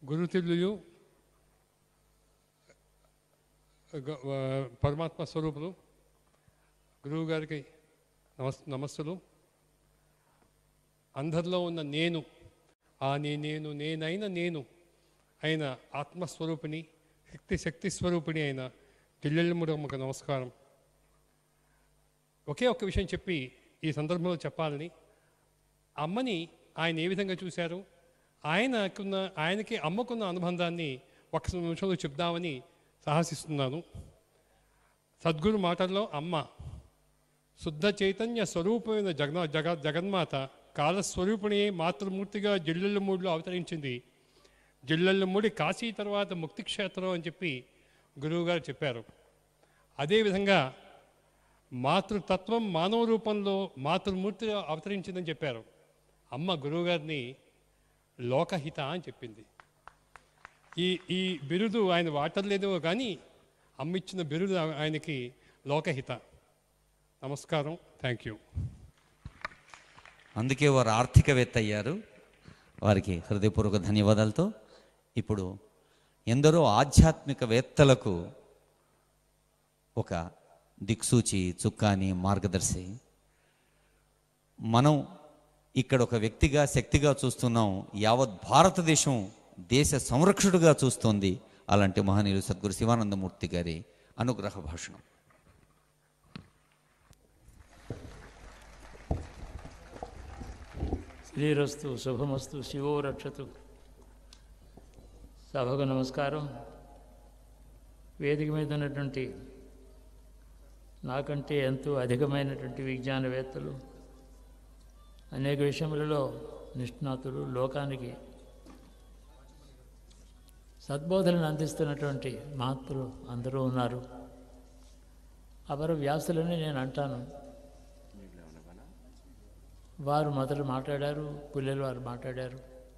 గురుతుల్యులు గ- ఆ, పరమాత్మ స్వరూపులు గురువు గారికి నమస్ నమస్సులు అందరిలో ఉన్న నేను ఆ నే నేను నేనైన నేను అయిన ఆత్మస్వరూపిణి శక్తి శక్తి స్వరూపిణి అయిన టిల్లెళ్ళముడమ్మకు నమస్కారం ఒకే ఒక్క విషయం చెప్పి ఈ సందర్భంలో చెప్పాలని అమ్మని ఆయన ఏ విధంగా చూశారు ఆయనకున్న ఆయనకి అమ్మకున్న అనుబంధాన్ని ఒక్క నిమిషంలో చెప్దామని సాహసిస్తున్నాను సద్గురు మాటల్లో అమ్మ శుద్ధ చైతన్య స్వరూపమైన జగన్ జగ జగన్మాత కాలస్వరూపిణి మాతృమూర్తిగా జిల్లెళ్ళమూడిలో అవతరించింది జిల్లెళ్ళమూడి కాశీ తర్వాత ముక్తి క్షేత్రం అని చెప్పి గురువుగారు చెప్పారు అదేవిధంగా మాతృతత్వం మానవ రూపంలో మాతృమూర్తిగా అవతరించిందని చెప్పారు అమ్మ గురువుగారిని లోకహిత అని చెప్పింది ఈ ఈ బిరుదు ఆయన వాటర్లేదో కానీ అమ్మ ఇచ్చిన బిరుదు ఆయనకి లోకహిత నమస్కారం థ్యాంక్ యూ అందుకే వారు ఆర్థికవేత్త అయ్యారు వారికి హృదయపూర్వక ధన్యవాదాలతో ఇప్పుడు ఎందరో ఆధ్యాత్మికవేత్తలకు ఒక దిక్సూచి చుక్కాని మార్గదర్శి మనం ఇక్కడ ఒక వ్యక్తిగా శక్తిగా చూస్తున్నాం యావత్ భారతదేశం దేశ సంరక్షకుడుగా చూస్తోంది అలాంటి మహనీయులు సద్గురు శివానందమూర్తి గారి అనుగ్రహ భాషణం శ్రీరస్తు శుభమస్తు శివో రక్షతు సభకు నమస్కారం వేదిక మీద ఉన్నటువంటి నాకంటే ఎంతో అధికమైనటువంటి విజ్ఞానవేత్తలు అనేక విషయములలో నిష్ణాతులు లోకానికి సద్బోధనలు అందిస్తున్నటువంటి మహాత్ములు అందరూ ఉన్నారు అపర వ్యాసులని నేను అంటాను వారు మొదలు మాట్లాడారు పుల్లెలు వారు మాట్లాడారు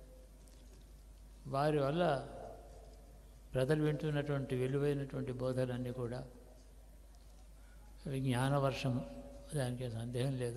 వారి వల్ల ప్రజలు వింటున్నటువంటి విలువైనటువంటి బోధలన్నీ కూడా అవి జ్ఞానవర్షము దానికి సందేహం లేదు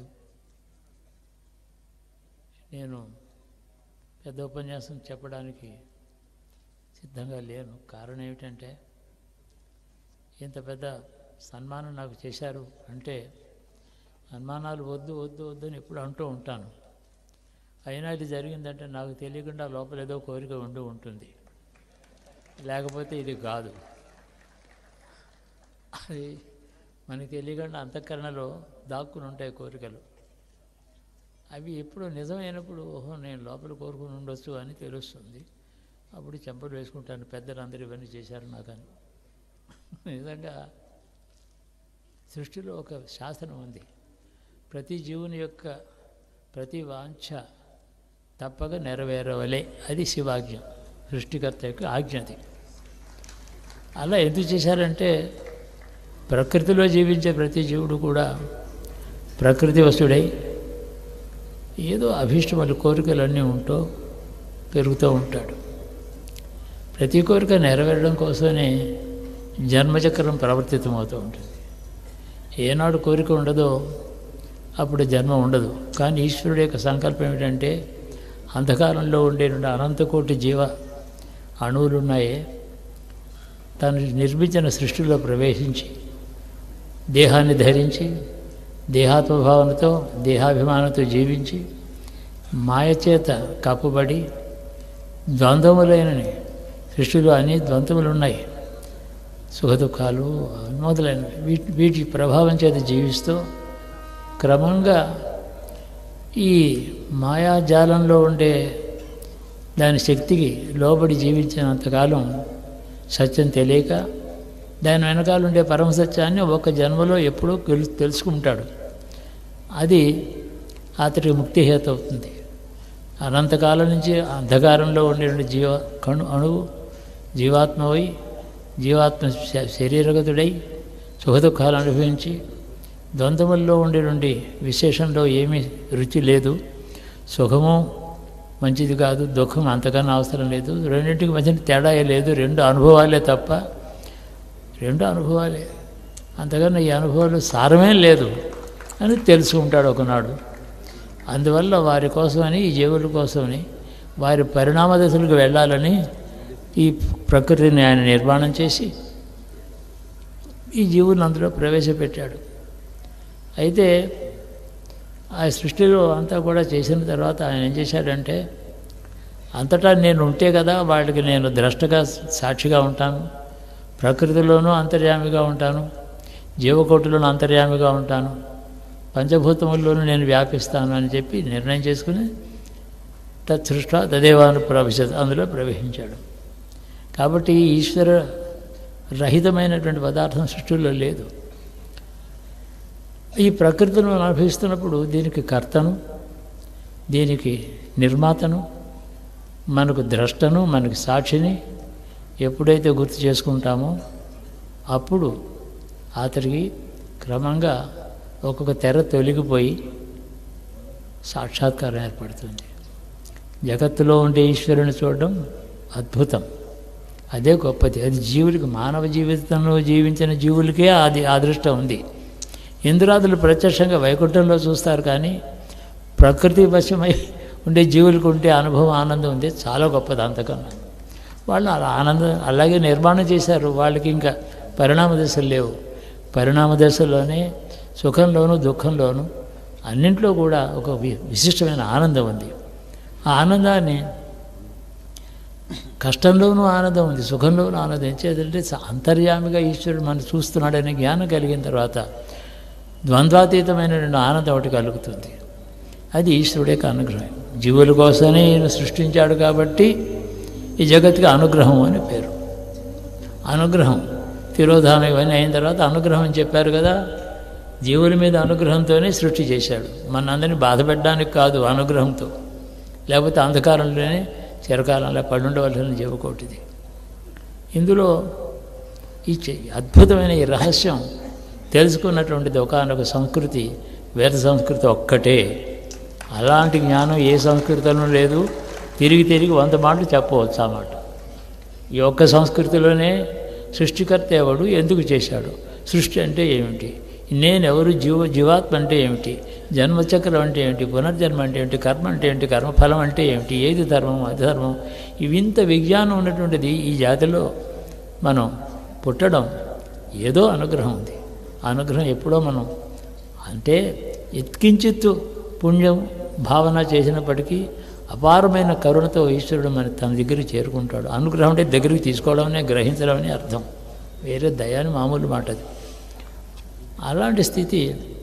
నేను పెద్ద ఉపన్యాసం చెప్పడానికి సిద్ధంగా లేను కారణం ఏమిటంటే ఇంత పెద్ద సన్మానం నాకు చేశారు అంటే అనుమానాలు వద్దు వద్దు వద్దు అని ఎప్పుడు అంటూ ఉంటాను అయినా ఇది జరిగిందంటే నాకు తెలియకుండా లోపల ఏదో కోరిక ఉండి ఉంటుంది లేకపోతే ఇది కాదు అది మనకి తెలియకుండా అంతఃకరణలో దాక్కుని ఉంటాయి కోరికలు అవి ఎప్పుడు నిజమైనప్పుడు ఓహో నేను లోపల కోరుకుని ఉండొచ్చు అని తెలుస్తుంది అప్పుడు చెంపలు వేసుకుంటాను పెద్దలందరూ ఇవన్నీ చేశారు నాకని నిజంగా సృష్టిలో ఒక శాసనం ఉంది ప్రతి జీవుని యొక్క ప్రతి వాంఛ తప్పక నెరవేరవలే అది శివాజ్ఞ సృష్టికర్త యొక్క ఆజ్ఞది అలా ఎందుకు చేశారంటే ప్రకృతిలో జీవించే ప్రతి జీవుడు కూడా ప్రకృతి వస్తుడై ఏదో అభీష్టమైన కోరికలన్నీ ఉంటూ పెరుగుతూ ఉంటాడు ప్రతి కోరిక నెరవేరడం కోసమే జన్మచక్రం ప్రవర్తితమవుతూ ఉంటుంది ఏనాడు కోరిక ఉండదో అప్పుడు జన్మ ఉండదు కానీ ఈశ్వరుడు యొక్క సంకల్పం ఏమిటంటే అంధకారంలో ఉండే అనంతకోటి జీవ అణువులు ఉన్నాయి తను నిర్మించిన సృష్టిలో ప్రవేశించి దేహాన్ని ధరించి దేహాత్మభావనతో దేహాభిమానంతో జీవించి మాయచేత కప్పుబడి ద్వంద్వములైనని సృష్టిలో అన్ని ద్వంద్వములు ఉన్నాయి సుఖదుఖాలు మొదలైనవి వీటి వీటి ప్రభావం చేత జీవిస్తూ క్రమంగా ఈ మాయాజాలంలో ఉండే దాని శక్తికి లోబడి జీవించినంతకాలం సత్యం తెలియక దాని వెనకాల ఉండే పరమ సత్యాన్ని ఒక జన్మలో ఎప్పుడో తెలు తెలుసుకుంటాడు అది అతడికి ముక్తి హేతు అవుతుంది అనంతకాలం నుంచి అంధకారంలో ఉండే జీవ కణు అణువు జీవాత్మవై జీవాత్మ శ- శరీరగతుడై సుఖదుఖాలు అనుభవించి ద్వంద్వముల్లో ఉండే నుండి విశేషంలో ఏమీ రుచి లేదు సుఖము మంచిది కాదు దుఃఖం అంతకన్నా అవసరం లేదు రెండింటికి మధ్యన తేడా లేదు రెండు అనుభవాలే తప్ప రెండు అనుభవాలే అంతకన్నా ఈ అనుభవాలు సారమే లేదు అని తెలుసుకుంటాడు ఒకనాడు అందువల్ల వారి కోసమని ఈ జీవుల కోసమని వారి పరిణామ దశలకు వెళ్ళాలని ఈ ప్రకృతిని ఆయన నిర్మాణం చేసి ఈ జీవులను అందులో ప్రవేశపెట్టాడు అయితే ఆ సృష్టిలో అంతా కూడా చేసిన తర్వాత ఆయన ఏం చేశాడంటే అంతటా నేను ఉంటే కదా వాళ్ళకి నేను ద్రష్టగా సాక్షిగా ఉంటాను ప్రకృతిలోనూ అంతర్యామిగా ఉంటాను జీవకోటిలోనూ అంతర్యామిగా ఉంటాను పంచభూతముల్లోనూ నేను వ్యాపిస్తాను అని చెప్పి నిర్ణయం చేసుకుని తత్సృష్ట తదేవాను ప్రవేశ అందులో ప్రవేశించాడు కాబట్టి ఈశ్వర రహితమైనటువంటి పదార్థం సృష్టిలో లేదు ఈ ప్రకృతిని మనం అనుభవిస్తున్నప్పుడు దీనికి కర్తను దీనికి నిర్మాతను మనకు ద్రష్టను మనకు సాక్షిని ఎప్పుడైతే గుర్తు చేసుకుంటామో అప్పుడు అతడికి క్రమంగా ఒక్కొక్క తెర తొలగిపోయి సాక్షాత్కారం ఏర్పడుతుంది జగత్తులో ఉండే ఈశ్వరుని చూడడం అద్భుతం అదే గొప్పది అది జీవులకి మానవ జీవితంలో జీవించిన జీవులకే అది అదృష్టం ఉంది ఇంద్రాదులు ప్రత్యక్షంగా వైకుంఠంలో చూస్తారు కానీ ప్రకృతి వశమై ఉండే జీవులకు ఉండే అనుభవం ఆనందం ఉంది చాలా గొప్పది అంతకన్నా వాళ్ళు అలా ఆనందం అలాగే నిర్మాణం చేశారు వాళ్ళకి ఇంకా పరిణామ దశలు లేవు పరిణామ దశలోనే సుఖంలోనూ దుఃఖంలోనూ అన్నింట్లో కూడా ఒక వి- విశిష్టమైన ఆనందం ఉంది ఆ ఆనందాన్ని కష్టంలోనూ ఆనందం ఉంది సుఖంలోనూ ఆనందం ఎంచేదంటే అంతర్యామిగా ఈశ్వరుడు మనం చూస్తున్నాడనే జ్ఞానం కలిగిన తర్వాత ద్వంద్వాతీతమైనటువంటి ఆనందం ఒకటి కలుగుతుంది అది ఈశ్వరుడే యొక్క అనుగ్రహం జీవుల కోసమే ఈయన సృష్టించాడు కాబట్టి ఈ జగత్తుకి అనుగ్రహం అని పేరు అనుగ్రహం తిరోధానం ఇవన్నీ అయిన తర్వాత అనుగ్రహం అని చెప్పారు కదా జీవుల మీద అనుగ్రహంతోనే సృష్టి చేశాడు మనందరినీ బాధ పెట్టడానికి కాదు అనుగ్రహంతో లేకపోతే అంధకారంలోనే చిరకాలంలో పడుండవలసిన జీవకోటిది ఇందులో ఈ చె- అద్భుతమైన ఈ రహస్యం తెలుసుకున్నటువంటిది ఒకనొక సంస్కృతి వేద సంస్కృతి ఒక్కటే అలాంటి జ్ఞానం ఏ సంస్కృతిలోనూ లేదు తిరిగి తిరిగి వంద మాటలు చెప్పవచ్చు ఆ మాట ఈ ఒక్క సంస్కృతిలోనే సృష్టికర్త ఎవడు ఎందుకు చేశాడు సృష్టి అంటే ఏమిటి నేనెవరు జీవ జీవాత్మ అంటే ఏమిటి జన్మచక్రం అంటే ఏమిటి పునర్జన్మ అంటే ఏమిటి కర్మ అంటే ఏమిటి కర్మఫలం అంటే ఏమిటి ఏది ధర్మం అధర్మం ఇవింత విజ్ఞానం ఉన్నటువంటిది ఈ జాతిలో మనం పుట్టడం ఏదో అనుగ్రహం ఉంది ఆ అనుగ్రహం ఎప్పుడో మనం అంటే ఎత్కించిత్తు పుణ్యం భావన చేసినప్పటికీ అపారమైన కరుణతో ఈశ్వరుడు మన తన దగ్గరికి చేరుకుంటాడు అనుగ్రహం అంటే దగ్గరికి తీసుకోవడమనే గ్రహించడం అనే అర్థం వేరే దయాని మామూలు మాట అది అలాంటి స్థితి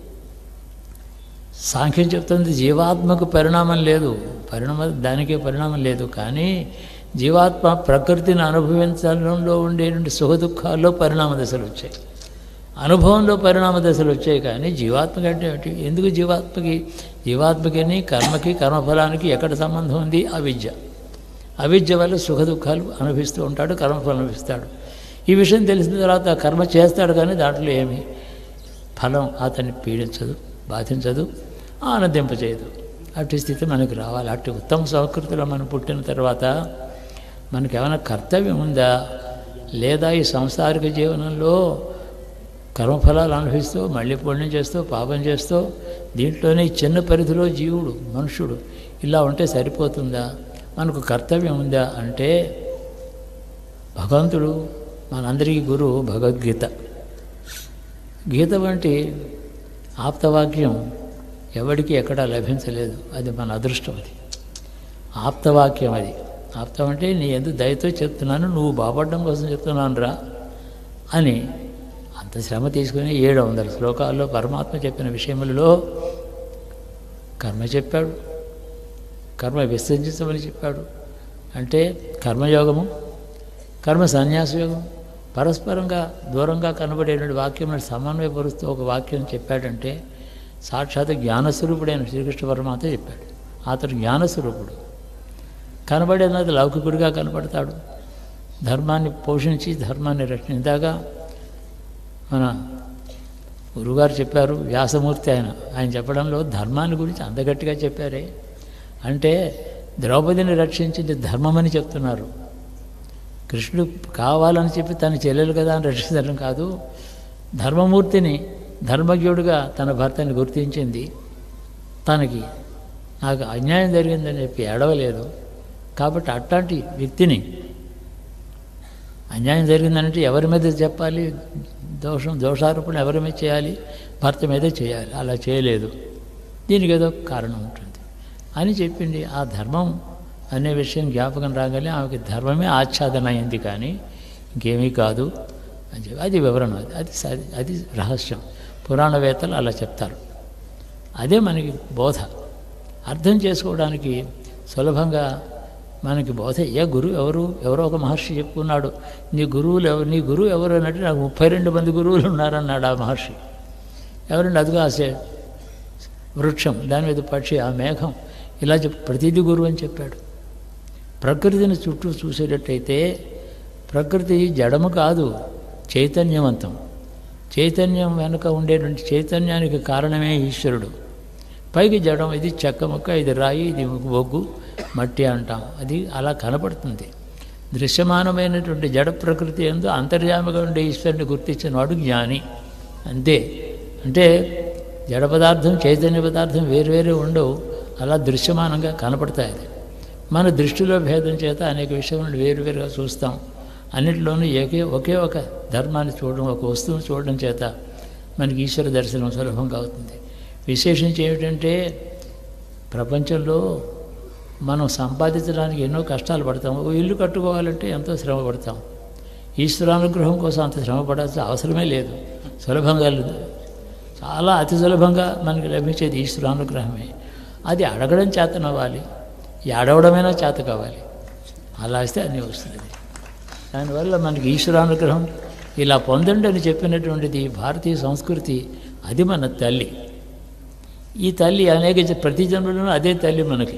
సాంఖ్యం చెప్తుంది జీవాత్మకు పరిణామం లేదు పరిణామ దానికే పరిణామం లేదు కానీ జీవాత్మ ప్రకృతిని అనుభవించడంలో ఉండేటువంటి సుఖ దుఃఖాల్లో పరిణామ దశలు వచ్చాయి అనుభవంలో పరిణామ దశలు వచ్చాయి కానీ జీవాత్మకి అంటే ఏమిటి ఎందుకు జీవాత్మకి జీవాత్మకిని కర్మకి కర్మఫలానికి ఎక్కడ సంబంధం ఉంది అవిద్య అవిద్య వల్ల సుఖ దుఃఖాలు అనుభవిస్తూ ఉంటాడు కర్మఫలం అనుభవిస్తాడు ఈ విషయం తెలిసిన తర్వాత కర్మ చేస్తాడు కానీ దాంట్లో ఏమి ఫలం అతన్ని పీడించదు బాధించదు ఆనందింపచేయదు అట్టి స్థితి మనకు రావాలి అట్టి ఉత్తమ సంస్కృతిలో మనం పుట్టిన తర్వాత మనకి ఏమైనా కర్తవ్యం ఉందా లేదా ఈ సంసారిక జీవనంలో కర్మఫలాలు అనుభవిస్తూ మళ్ళీ పుణ్యం చేస్తూ పాపం చేస్తూ దీంట్లోనే ఈ చిన్న పరిధిలో జీవుడు మనుషుడు ఇలా ఉంటే సరిపోతుందా మనకు కర్తవ్యం ఉందా అంటే భగవంతుడు మనందరికీ గురువు భగవద్గీత గీత వంటి ఆప్తవాక్యం ఎవడికి ఎక్కడా లభించలేదు అది మన అదృష్టం అది ఆప్తవాక్యం అది ఆప్తం అంటే నీ ఎందుకు దయతో చెప్తున్నాను నువ్వు బాపడడం కోసం చెప్తున్నాను రా అని అంత శ్రమ తీసుకుని ఏడు వందల శ్లోకాల్లో పరమాత్మ చెప్పిన విషయములలో కర్మ చెప్పాడు కర్మ విసర్జించమని చెప్పాడు అంటే కర్మయోగము కర్మ సన్యాస యోగం పరస్పరంగా దూరంగా కనబడేటువంటి వాక్యములను సమన్వయపరుస్తూ ఒక వాక్యం చెప్పాడంటే సాక్షాత్ జ్ఞానస్వరూపుడైన శ్రీకృష్ణ పరమాత్మ చెప్పాడు అతడు జ్ఞానస్వరూపుడు కనబడేది లౌకికుడిగా కనపడతాడు ధర్మాన్ని పోషించి ధర్మాన్ని రక్షిందాగా మన గురుగారు చెప్పారు వ్యాసమూర్తి ఆయన ఆయన చెప్పడంలో ధర్మాన్ని గురించి అంత గట్టిగా చెప్పారే అంటే ద్రౌపదిని రక్షించింది ధర్మమని చెప్తున్నారు కృష్ణుడు కావాలని చెప్పి తన చెల్లెలు కదా అని రక్షించడం కాదు ధర్మమూర్తిని ధర్మజ్ఞుడుగా తన భర్తని గుర్తించింది తనకి నాకు అన్యాయం జరిగిందని చెప్పి ఏడవలేదు కాబట్టి అట్లాంటి వ్యక్తిని అన్యాయం జరిగిందంటే ఎవరి మీద చెప్పాలి దోషం దోషారోపణ ఎవరి మీద చేయాలి భర్త మీదే చేయాలి అలా చేయలేదు దీనికి ఏదో కారణం ఉంటుంది అని చెప్పింది ఆ ధర్మం అనే విషయం జ్ఞాపకం రాగానే ఆమెకి ధర్మమే ఆచ్ఛాదన అయింది కానీ ఇంకేమీ కాదు అని చెప్పి అది వివరణ అది అది సరి- అది రహస్యం పురాణవేత్తలు అలా చెప్తారు అదే మనకి బోధ అర్థం చేసుకోవడానికి సులభంగా మనకి బోధ ఏ గురువు ఎవరు ఎవరో ఒక మహర్షి చెప్పుకున్నాడు నీ గురువులు ఎవరు నీ గురువు ఎవరు అన్నట్టు నాకు ముప్పై రెండు మంది గురువులు ఉన్నారన్నాడు ఆ మహర్షి ఎవరండి అదిగో ఆ సే- వృక్షం దాని మీద పక్షి ఆ మేఘం ఇలా చెప్పి ప్రతిదీ గురువు అని చెప్పాడు ప్రకృతిని చుట్టూ చూసేటట్టయితే ప్రకృతి జడము కాదు చైతన్యవంతం చైతన్యం వెనుక ఉండేటువంటి చైతన్యానికి కారణమే ఈశ్వరుడు పైకి జడం ఇది చెక్క ముక్క ఇది రాయి ఇది బొగ్గు మట్టి అంటాం అది అలా కనపడుతుంది దృశ్యమానమైనటువంటి జడ ప్రకృతి ఎందు అంతర్యామిగా ఉండే ఈశ్వరుని గుర్తించిన వాడు జ్ఞాని అంతే అంటే జడ పదార్థం చైతన్య పదార్థం వేరువేరు ఉండవు అలా దృశ్యమానంగా కనపడతాయి అది మన దృష్టిలో భేదం చేత అనేక విషయాలను వేరువేరుగా చూస్తాం అన్నిటిలోనూ ఏకే ఒకే ఒక ధర్మాన్ని చూడడం ఒక వస్తువుని చూడడం చేత మనకి ఈశ్వర దర్శనం సులభంగా అవుతుంది విశేషించి ఏమిటంటే ప్రపంచంలో మనం సంపాదించడానికి ఎన్నో కష్టాలు పడతాం ఓ ఇల్లు కట్టుకోవాలంటే ఎంతో శ్రమ పడతాం ఈశ్వరానుగ్రహం కోసం అంత శ్రమ పడాల్సిన అవసరమే లేదు సులభంగా లేదు. చాలా అతి సులభంగా మనకి లభించేది ఈశ్వరానుగ్రహమే అది అడగడం చేతనవ్వాలి ఏడవడమైనా చేత కావాలి అలా వస్తే అన్నీ వస్తుంది దానివల్ల మనకి ఈశ్వరానుగ్రహం ఇలా పొందండి అని చెప్పినటువంటిది భారతీయ సంస్కృతి అది మన తల్లి ఈ తల్లి అనేక జ- ప్రతి జన్మలోనూ అదే తల్లి మనకి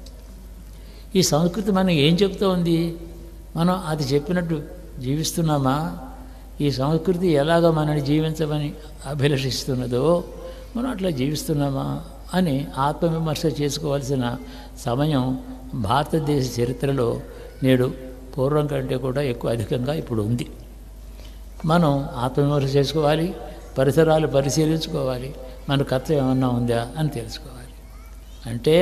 ఈ సంస్కృతి మనకి ఏం చెప్తూ ఉంది మనం అది చెప్పినట్టు జీవిస్తున్నామా ఈ సంస్కృతి ఎలాగ మనని జీవించమని అభిలషిస్తున్నదో మనం అట్లా జీవిస్తున్నామా అని ఆత్మవిమర్శ చేసుకోవాల్సిన సమయం భారతదేశ చరిత్రలో నేడు పూర్వం కంటే కూడా ఎక్కువ అధికంగా ఇప్పుడు ఉంది మనం ఆత్మవిమర్శ చేసుకోవాలి పరిసరాలు పరిశీలించుకోవాలి మన కర్తవ్యం ఏమన్నా ఉందా అని తెలుసుకోవాలి అంటే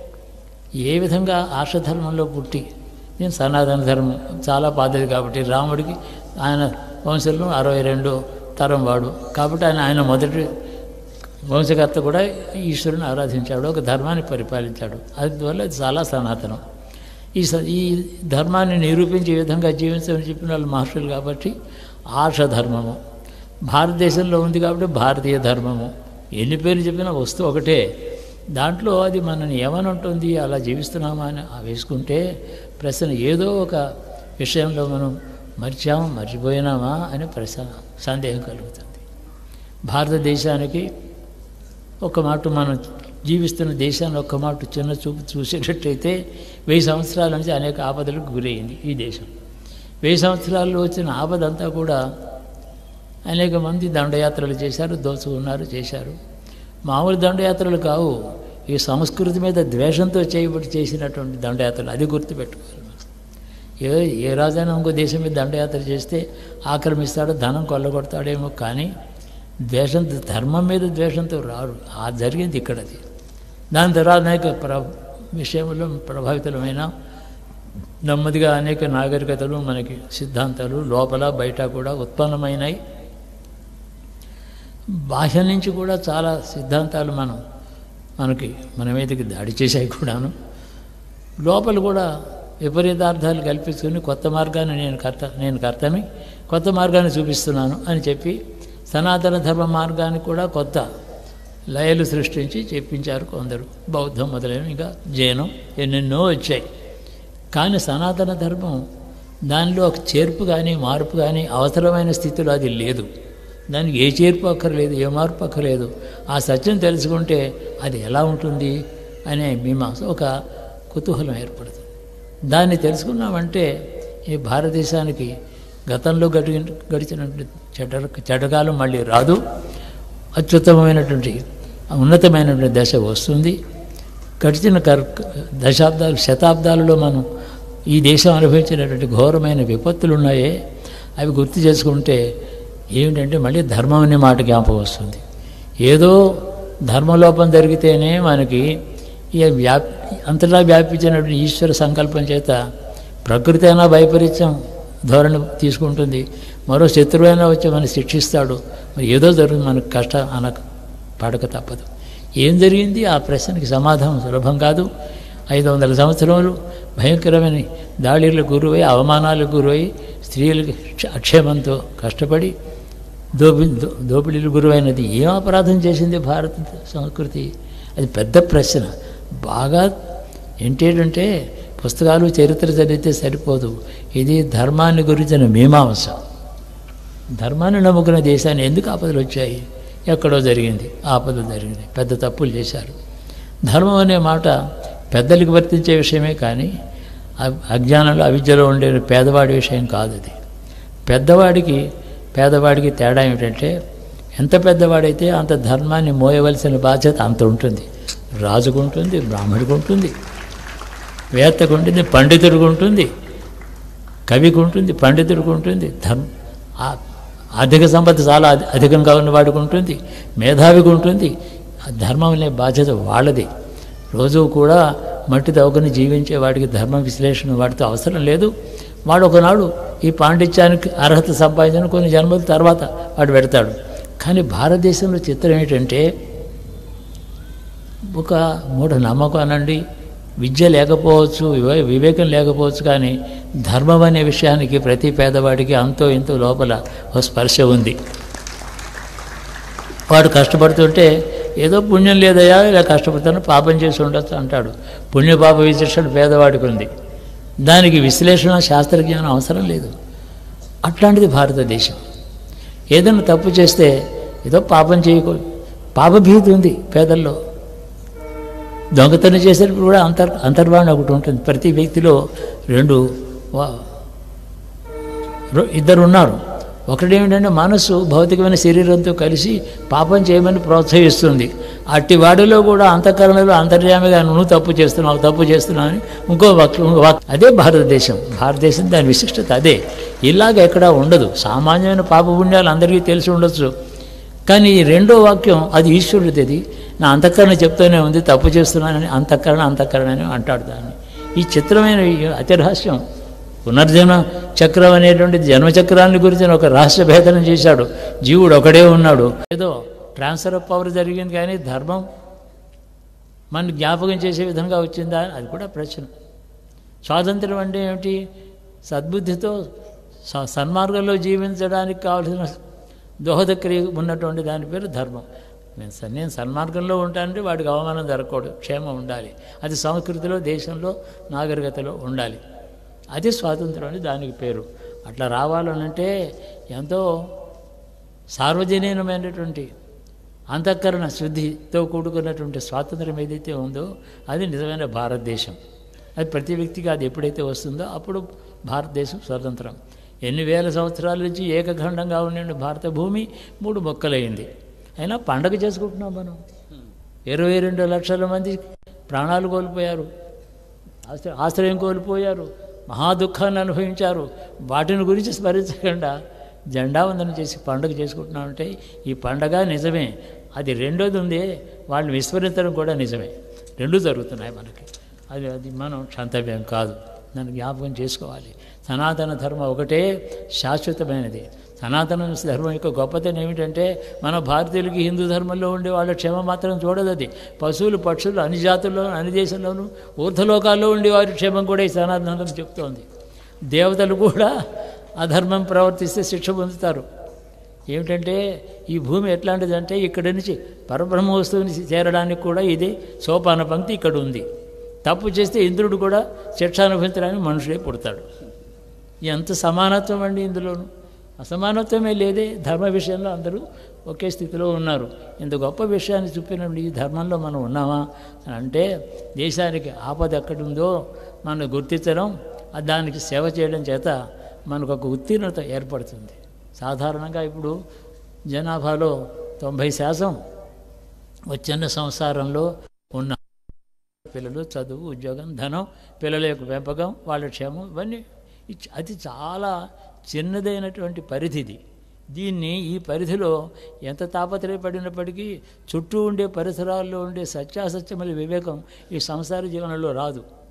ఏ విధంగా ఆర్షధర్మంలో పుట్టి నేను సనాతన ధర్మం చాలా పాతది కాబట్టి రాముడికి ఆయన వంశంలో అరవై రెండో తరం వాడు కాబట్టి ఆయన ఆయన మొదటి వంశకర్త కూడా ఈశ్వరుని ఆరాధించాడు ఒక ధర్మాన్ని పరిపాలించాడు అందువల్ల ఇది చాలా సనాతనం ఈ స ఈ ధర్మాన్ని నిరూపించే విధంగా జీవించమని చెప్పిన వాళ్ళు మహర్షులు కాబట్టి ఆర్ష ధర్మము భారతదేశంలో ఉంది కాబట్టి భారతీయ ధర్మము ఎన్ని పేర్లు చెప్పినా వస్తువు ఒకటే దాంట్లో అది మనని ఏమని ఉంటుంది అలా జీవిస్తున్నామా అని ఆ వేసుకుంటే ప్రశ్న ఏదో ఒక విషయంలో మనం మర్చామా మర్చిపోయినామా అనే ప్రశ్న సందేహం కలుగుతుంది భారతదేశానికి ఒక మాట మనం జీవిస్తున్న దేశాన్ని ఒక్క మాట చిన్న చూపు చూసేటట్టయితే వెయ్యి సంవత్సరాల నుంచి అనేక ఆపదలకు గురైంది ఈ దేశం వెయ్యి సంవత్సరాల్లో వచ్చిన ఆపదంతా కూడా అనేక మంది దండయాత్రలు చేశారు దోచుకున్నారు చేశారు మామూలు దండయాత్రలు కావు ఈ సంస్కృతి మీద ద్వేషంతో చేయబడి చేసినటువంటి దండయాత్రలు అది గుర్తుపెట్టుకోవాలి మనం. ఏ ఏ రాజైనా ఇంకో దేశం మీద దండయాత్ర చేస్తే ఆక్రమిస్తాడో ధనం కొల్లగొడతాడేమో కానీ ద్వేషం ధర్మం మీద ద్వేషంతో రారు ఆ జరిగింది ఇక్కడ అది దాని తర్వాత అనేక ప్ర విషయంలో ప్రభావితమైన నెమ్మదిగా అనేక నాగరికతలు మనకి సిద్ధాంతాలు లోపల బయట కూడా ఉత్పన్నమైనాయి బాహ్య నుంచి కూడా చాలా సిద్ధాంతాలు మనం మనకి మన మీదకి దాడి చేశాయి కూడాను లోపల కూడా విపరీతార్థాలు కల్పించుకుని కొత్త మార్గాన్ని నేను కర్త నేను కర్తని కొత్త మార్గాన్ని చూపిస్తున్నాను అని చెప్పి సనాతన ధర్మ మార్గాన్ని కూడా కొత్త లయలు సృష్టించి చెప్పించారు కొందరు బౌద్ధం మొదలైన ఇంకా జైనం ఎన్నెన్నో వచ్చాయి కానీ సనాతన ధర్మం దానిలో ఒక చేర్పు కానీ మార్పు కానీ అవసరమైన స్థితిలో అది లేదు దానికి ఏ చేర్పు అక్కర్లేదు ఏ మార్పు అక్కర్లేదు ఆ సత్యం తెలుసుకుంటే అది ఎలా ఉంటుంది అనే మీమాంస ఒక కుతూహలం ఏర్పడుతుంది దాన్ని తెలుసుకున్నామంటే ఈ భారతదేశానికి గతంలో గడి గడిచినటువంటి చెడ్డ చెడ్డకాలం మళ్ళీ రాదు అత్యుత్తమమైనటువంటి ఉన్నతమైనటువంటి దశ వస్తుంది గడిచిన కర్ దశాబ్దాలు శతాబ్దాలలో మనం ఈ దేశం అనుభవించినటువంటి ఘోరమైన విపత్తులు ఉన్నాయే అవి గుర్తు చేసుకుంటే ఏమిటంటే మళ్ళీ ధర్మం అనే మాట జ్ఞాపకం వస్తుంది ఏదో ధర్మలోపం జరిగితేనే మనకి ఈ వ్యాప్ అంతటా వ్యాపించినటువంటి ఈశ్వర సంకల్పం చేత ప్రకృతి అయినా వైపరీత్యం ధోరణి తీసుకుంటుంది మరో శత్రువైనా వచ్చి మనం శిక్షిస్తాడు మరి ఏదో జరుగుతుంది మనకు కష్టం అనక పడక తప్పదు ఏం జరిగింది ఆ ప్రశ్నకి సమాధానం సులభం కాదు ఐదు వందల సంవత్సరములు భయంకరమైన దాడులకు గురువై అవమానాలకు గురై స్త్రీలకు అక్షేమంతో కష్టపడి దోపి దో- దోపిడీలు గురువైనది ఏం అపరాధం చేసింది భారత సంస్కృతి అది పెద్ద ప్రశ్న బాగా ఏంటంటే పుస్తకాలు చరిత్ర చదివితే సరిపోదు ఇది ధర్మాన్ని గురించిన మీమాంస ధర్మాన్ని నమ్ముకున్న దేశాన్ని ఎందుకు ఆపదలు వచ్చాయి ఎక్కడో జరిగింది ఆపద జరిగింది పెద్ద తప్పులు చేశారు ధర్మం అనే మాట పెద్దలకు వర్తించే విషయమే కానీ అ- అజ్ఞానంలో అవిద్యలో ఉండే పేదవాడి విషయం కాదు అది పెద్దవాడికి పేదవాడికి తేడా ఏమిటంటే ఎంత పెద్దవాడైతే అంత ధర్మాన్ని మోయవలసిన బాధ్యత అంత ఉంటుంది రాజుకు ఉంటుంది బ్రాహ్మడికి ఉంటుంది వేత్తకు ఉంటుంది పండితుడికి ఉంటుంది కవికి ఉంటుంది పండితుడికి ఉంటుంది ధర్మ ఆ- ఆర్థిక సంపద చాలా అధి- అధికంగా ఉన్నవాడికి ఉంటుంది మేధావికి ఉంటుంది ఆ ధర్మం అనే బాధ్యత వాళ్ళది రోజు కూడా మట్టి తవ్వుకుని జీవించే వాడికి ధర్మ విశ్లేషణ వాడితో అవసరం లేదు వాడు ఒకనాడు ఈ పాండిత్యానికి అర్హత సంపాదించిన కొన్ని జన్మల తర్వాత వాడు పెడతాడు కానీ భారతదేశంలో చిత్రం ఏంటంటే ఒక మూఢ నమ్మకం అనండి విద్య లేకపోవచ్చు వివే- వివేకం లేకపోవచ్చు కానీ ధర్మం అనే విషయానికి ప్రతి పేదవాడికి అంతో ఇంతో లోపల ఒక స్పర్శ ఉంది వాడు కష్టపడుతుంటే ఏదో పుణ్యం లేదయా ఇలా కష్టపడుతాను పాపం చేసి ఉండొచ్చు అంటాడు పుణ్య పాప విశిష్టం పేదవాడికి ఉంది దానికి విశ్లేషణ శాస్త్రజ్ఞానం అవసరం లేదు అట్లాంటిది భారతదేశం ఏదైనా తప్పు చేస్తే ఏదో పాపం చేయకూ పాపభీతి ఉంది పేదల్లో దొంగతనం చేసేటప్పుడు కూడా అంతర్ అంతర్వాణి ఒకటి ఉంటుంది ప్రతి వ్యక్తిలో రెండు వా- రో- ఇద్దరు ఉన్నారు ఒకటి ఏమిటంటే మనసు భౌతికమైన శరీరంతో కలిసి పాపం చేయమని ప్రోత్సహిస్తుంది అట్టి వాడిలో కూడా అంతఃకరణలో అంతర్యామిగా నువ్వు తప్పు చేస్తున్నావు తప్పు చేస్తున్నావు అని ఇంకో వాక్యం వాక్- అదే భారతదేశం భారతదేశం దాని విశిష్టత అదే ఇలాగ ఎక్కడా ఉండదు సామాన్యమైన పాప పుణ్యాలు అందరికీ తెలిసి ఉండొచ్చు కానీ ఈ రెండో వాక్యం అది ఈశ్వరుడిది నా అంతఃకరణ చెప్తూనే ఉంది తప్పు చేస్తున్నానని అంతఃకరణ అంతఃకరణ అని అంటాడు దాన్ని ఈ చిత్రమైన ఈ అతిరహస్యం పునర్జన్మ చక్రం అనేటువంటి జన్మచక్రాన్ని గురించి ఒక రహస్య భేదనం చేశాడు జీవుడు ఒకడే ఉన్నాడు ఏదో ట్రాన్స్ఫర్ ఆఫ్ పవర్ జరిగింది కానీ ధర్మం మన జ్ఞాపకం చేసే విధంగా వచ్చిందా అది కూడా ప్రశ్న స్వాతంత్రం అంటే ఏమిటి సద్బుద్ధితో స- సన్మార్గంలో జీవించడానికి కావలసిన దోహద క్రియ ఉన్నటువంటి దాని పేరు ధర్మం నేను స- నేను సన్మార్గంలో ఉంటానంటే వాడికి అవమానం జరగకూడదు క్షేమం ఉండాలి అది సంస్కృతిలో దేశంలో నాగరికతలో ఉండాలి అది స్వాతంత్రం అని దానికి పేరు అట్లా రావాలనంటే ఎంతో సార్వజనీనమైనటువంటి అంతఃకరణ శుద్ధితో కూడుకున్నటువంటి స్వాతంత్రం ఏదైతే ఉందో అది నిజమైన భారతదేశం అది ప్రతి వ్యక్తికి అది ఎప్పుడైతే వస్తుందో అప్పుడు భారతదేశం స్వతంత్రం ఎన్ని వేల సంవత్సరాల నుంచి ఏకఖండంగా ఉండే భారత భూమి మూడు మొక్కలైంది అయినా పండగ చేసుకుంటున్నాం మనం ఇరవై రెండు లక్షల మంది ప్రాణాలు కోల్పోయారు ఆశ్ర- ఆశ్రయం కోల్పోయారు మహా దుఃఖాన్ని అనుభవించారు వాటిని గురించి స్మరించకుండా జెండా వందనం చేసి పండుగ చేసుకుంటున్నామంటే ఈ పండగ నిజమే అది రెండోది ఉంది వాళ్ళని విస్మరించడం కూడా నిజమే రెండు జరుగుతున్నాయి మనకి అది అది మనం క్షంతవ్యం కాదు దాన్ని జ్ఞాపకం చేసుకోవాలి సనాతన ధర్మం ఒకటే శాశ్వతమైనది సనాతన ధర్మం యొక్క గొప్పతనం ఏమిటంటే మన భారతీయులకి హిందూ ధర్మంలో ఉండే వాళ్ళ క్షేమ మాత్రం చూడదు అది పశువులు పక్షులు అన్ని జాతుల్లో అన్ని దేశంలోనూ ఊర్ధలోకాల్లో ఉండే వారి క్షేమం కూడా ఈ సనాతన ధర్మం చెప్తోంది దేవతలు కూడా అధర్మం ప్రవర్తిస్తే శిక్ష పొందుతారు ఏమిటంటే ఈ భూమి ఎట్లాంటిదంటే ఇక్కడి నుంచి పరబ్రహ్మ వస్తువుని చేరడానికి కూడా ఇది సోపాన పంక్తి ఇక్కడ ఉంది తప్పు చేస్తే ఇంద్రుడు కూడా శిక్ష అనుభవించడానికి మనుషుడే పుడతాడు ఎంత సమానత్వం అండి ఇందులోను అసమానత్వమే లేదే ధర్మ విషయంలో అందరూ ఒకే స్థితిలో ఉన్నారు ఇంత గొప్ప విషయాన్ని చూపినప్పుడు ఈ ధర్మంలో మనం ఉన్నామా అని అంటే దేశానికి ఆపద ఎక్కడుందో మనం గుర్తించడం ఆ దానికి సేవ చేయడం చేత మనకు ఒక ఉత్తీర్ణత ఏర్పడుతుంది సాధారణంగా ఇప్పుడు జనాభాలో తొంభై శాతం వచ్చిన సంసారంలో ఉన్న పిల్లలు చదువు ఉద్యోగం ధనం పిల్లల యొక్క పెంపకం వాళ్ళ క్షేమం ఇవన్నీ ఇచ్- అది చాలా చిన్నదైనటువంటి పరిధిది దీన్ని ఈ పరిధిలో ఎంత తాపత్రయపడినప్పటికీ చుట్టూ ఉండే పరిసరాల్లో ఉండే సత్యాసత్యముల వివేకం ఈ సంసార జీవనంలో రాదు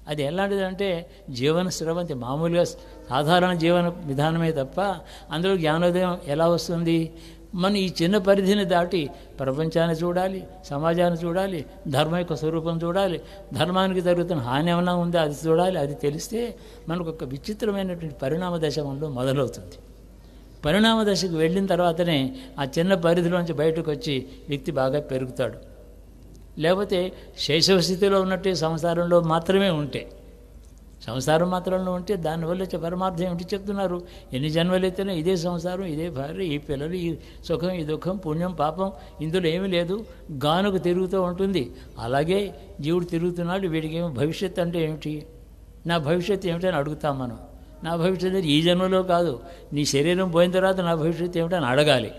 అది ఎలాంటిదంటే జీవన స్రవంతి మామూలుగా సాధారణ జీవన విధానమే తప్ప అందులో జ్ఞానోదయం ఎలా వస్తుంది మనం ఈ చిన్న పరిధిని దాటి ప్రపంచాన్ని చూడాలి సమాజాన్ని చూడాలి ధర్మం యొక్క స్వరూపం చూడాలి ధర్మానికి జరుగుతున్న హాని ఏమైనా ఉందో అది చూడాలి అది తెలిస్తే మనకు ఒక విచిత్రమైనటువంటి పరిణామ దశ మనలో మొదలవుతుంది పరిణామ దశకు వెళ్ళిన తర్వాతనే ఆ చిన్న పరిధిలోంచి బయటకు వచ్చి వ్యక్తి బాగా పెరుగుతాడు లేకపోతే శైశవ స్థితిలో ఉన్నట్టు సంసారంలో మాత్రమే ఉంటే సంసారం మాత్రంలో ఉంటే దానివల్ల వచ్చే పరమార్థం ఏమిటి చెప్తున్నారు ఎన్ని జన్మలైతేనే ఇదే సంసారం ఇదే భార్య ఈ పిల్లలు ఈ సుఖం ఈ దుఃఖం పుణ్యం పాపం ఇందులో ఏమీ లేదు గానుకు తిరుగుతూ ఉంటుంది అలాగే జీవుడు తిరుగుతున్నాడు వీడికి ఏమి భవిష్యత్ అంటే ఏమిటి నా భవిష్యత్తు ఏమిటని అడుగుతాం మనం నా భవిష్యత్తు ఈ జన్మలో కాదు నీ శరీరం పోయిన తర్వాత నా భవిష్యత్తు ఏమిటని అడగాలి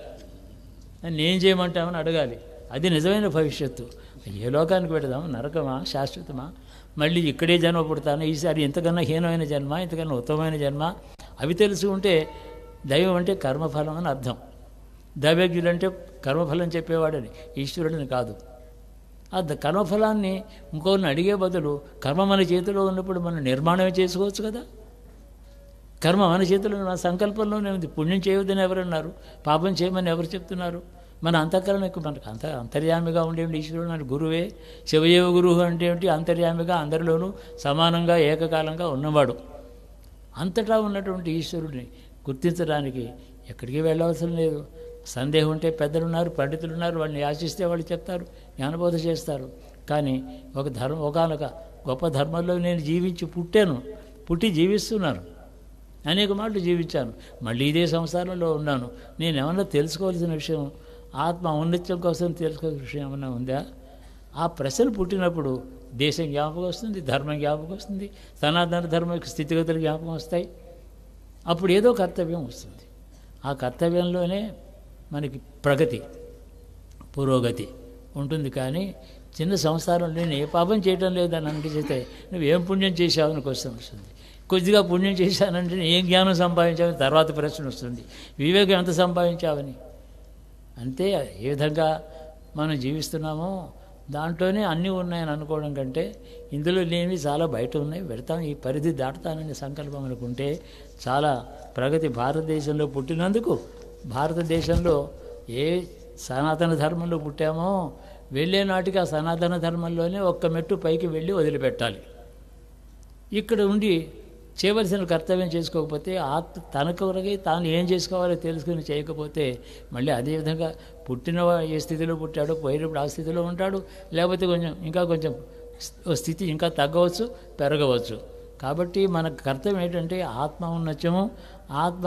నేను చేయమంటామని అడగాలి అది నిజమైన భవిష్యత్తు ఏ లోకానికి పెడదాం నరకమా శాశ్వతమా మళ్ళీ ఇక్కడే జన్మ పుడతాను ఈసారి ఇంతకన్నా హీనమైన జన్మ ఇంతకన్నా ఉత్తమమైన జన్మ అవి తెలుసుకుంటే దైవం అంటే కర్మఫలం అని అర్థం దైవజ్ఞుడు అంటే కర్మఫలం చెప్పేవాడని ఈశ్వరుడిని కాదు ఆ ద- కర్మఫలాన్ని ఇంకోరిని అడిగే బదులు కర్మ మన చేతిలో ఉన్నప్పుడు మనం నిర్మాణమే చేసుకోవచ్చు కదా కర్మ మన చేతిలో మన సంకల్పంలోనే ఉంది పుణ్యం చేయవద్దని ఎవరన్నారు పాపం చేయమని ఎవరు చెప్తున్నారు మన అంతఃకరణకు మనకు అంత అంతర్యామిగా ఉండేవి ఈశ్వరుడు మన గురువే శివయేవ గురువు అంటే ఏమిటి అంతర్యామిగా అందరిలోనూ సమానంగా ఏకకాలంగా ఉన్నవాడు అంతటా ఉన్నటువంటి ఈశ్వరుడిని గుర్తించడానికి ఎక్కడికి వెళ్ళవలసిన లేదు సందేహం ఉంటే పెద్దలు ఉన్నారు పండితులు ఉన్నారు వాళ్ళని ఆశిస్తే వాళ్ళు చెప్తారు జ్ఞానబోధ చేస్తారు కానీ ఒక ధర్మ ఒకనొక గొప్ప ధర్మంలో నేను జీవించి పుట్టాను పుట్టి జీవిస్తున్నాను అనేక మాటలు జీవించాను మళ్ళీ ఇదే సంసారంలో ఉన్నాను నేను ఏమన్నా తెలుసుకోవాల్సిన విషయం ఆత్మ ఔన్నత్యం కోసం తెలుసుకోవాల్సిన విషయం ఏమన్నా ఉందా ఆ ప్రశ్న పుట్టినప్పుడు దేశం జ్ఞాపకం వస్తుంది ధర్మం జ్ఞాపకం వస్తుంది సనాతన ధర్మం యొక్క స్థితిగతులు జ్ఞాపకం వస్తాయి అప్పుడు ఏదో కర్తవ్యం వస్తుంది ఆ కర్తవ్యంలోనే మనకి ప్రగతి పురోగతి ఉంటుంది కానీ చిన్న సంసారంలో నేను ఏ పాపం చేయటం లేదని అనిపిస్తే నువ్వు ఏం పుణ్యం చేశావని క్వశ్చన్ వస్తుంది కొద్దిగా పుణ్యం చేశానంటే ఏం జ్ఞానం సంపాదించావని తర్వాత ప్రశ్న వస్తుంది వివేకం ఎంత సంపాదించావని అంతే ఏ విధంగా మనం జీవిస్తున్నామో దాంట్లోనే అన్నీ ఉన్నాయని అనుకోవడం కంటే ఇందులో లేనివి చాలా బయట ఉన్నాయి పెడతాం ఈ పరిధి దాటుతానని సంకల్పం అనుకుంటే చాలా ప్రగతి భారతదేశంలో పుట్టినందుకు భారతదేశంలో ఏ సనాతన ధర్మంలో పుట్టామో వెళ్ళే నాటికి ఆ సనాతన ధర్మంలోనే ఒక్క మెట్టు పైకి వెళ్ళి వదిలిపెట్టాలి ఇక్కడ ఉండి చేయవలసిన కర్తవ్యం చేసుకోకపోతే ఆత్మ తన కొరకై తాను ఏం చేసుకోవాలో తెలుసుకుని చేయకపోతే మళ్ళీ అదేవిధంగా పుట్టిన వా- ఏ స్థితిలో పుట్టాడో పోయినప్పుడు ఆ స్థితిలో ఉంటాడు లేకపోతే కొంచెం ఇంకా కొంచెం స్- ఓ స్థితి ఇంకా తగ్గవచ్చు పెరగవచ్చు కాబట్టి మన కర్తవ్యం ఏంటంటే ఆత్మ ఉన్నత్యము ఆత్మ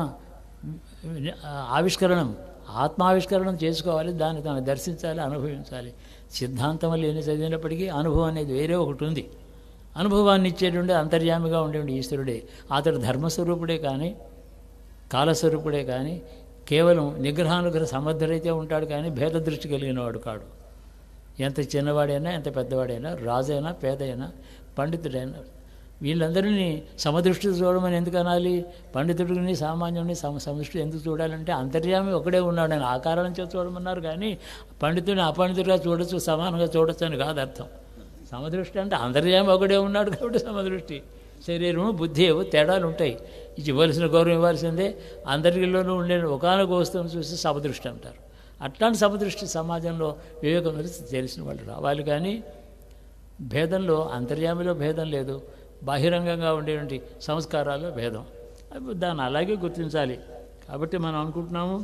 ఆవిష్కరణం ఆత్మావిష్కరణం చేసుకోవాలి దాన్ని తాను దర్శించాలి అనుభవించాలి సిద్ధాంతం లేని చదివినప్పటికీ అనుభవం అనేది వేరే ఒకటి ఉంది అనుభవాన్ని ఇచ్చేటువంటి అంతర్యామిగా ఉండేటువంటి ఈశ్వరుడే అతడు ధర్మస్వరూపుడే కానీ కాలస్వరూపుడే కానీ కేవలం నిగ్రహానుగ్రహ సమర్థుడైతే ఉంటాడు కానీ భేద దృష్టి కలిగిన వాడు కాడు ఎంత చిన్నవాడైనా ఎంత పెద్దవాడైనా రాజైనా పేదైనా పండితుడైనా వీళ్ళందరినీ సమదృష్టి చూడమని ఎందుకు అనాలి పండితుడిని సామాన్యుడిని సమ సమదృష్టి ఎందుకు చూడాలంటే అంతర్యామి ఒకడే ఉన్నాడని ఆ కారణం చేత చూడమన్నారు కానీ పండితుడిని అపండితుడిగా చూడొచ్చు సమానంగా చూడొచ్చు అని కాదు అర్థం సమదృష్టి అంటే అంతర్యామి ఒకడే ఉన్నాడు కాబట్టి సమదృష్టి శరీరము బుద్ధి ఏవో తేడాలు ఉంటాయి ఇది ఇవ్వాల్సిన గౌరవం ఇవ్వాల్సిందే అందరిలోనూ ఉండే ఒకనొక వస్తువును చూసి సమదృష్టి అంటారు అట్లాంటి సమదృష్టి సమాజంలో వివేకం గురించి తెలిసిన వాళ్ళు రావాలి కానీ భేదంలో అంతర్యామిలో భేదం లేదు బాహిరంగంగా ఉండేటువంటి సంస్కారాల్లో భేదం అవి దాన్ని అలాగే గుర్తించాలి కాబట్టి మనం అనుకుంటున్నాము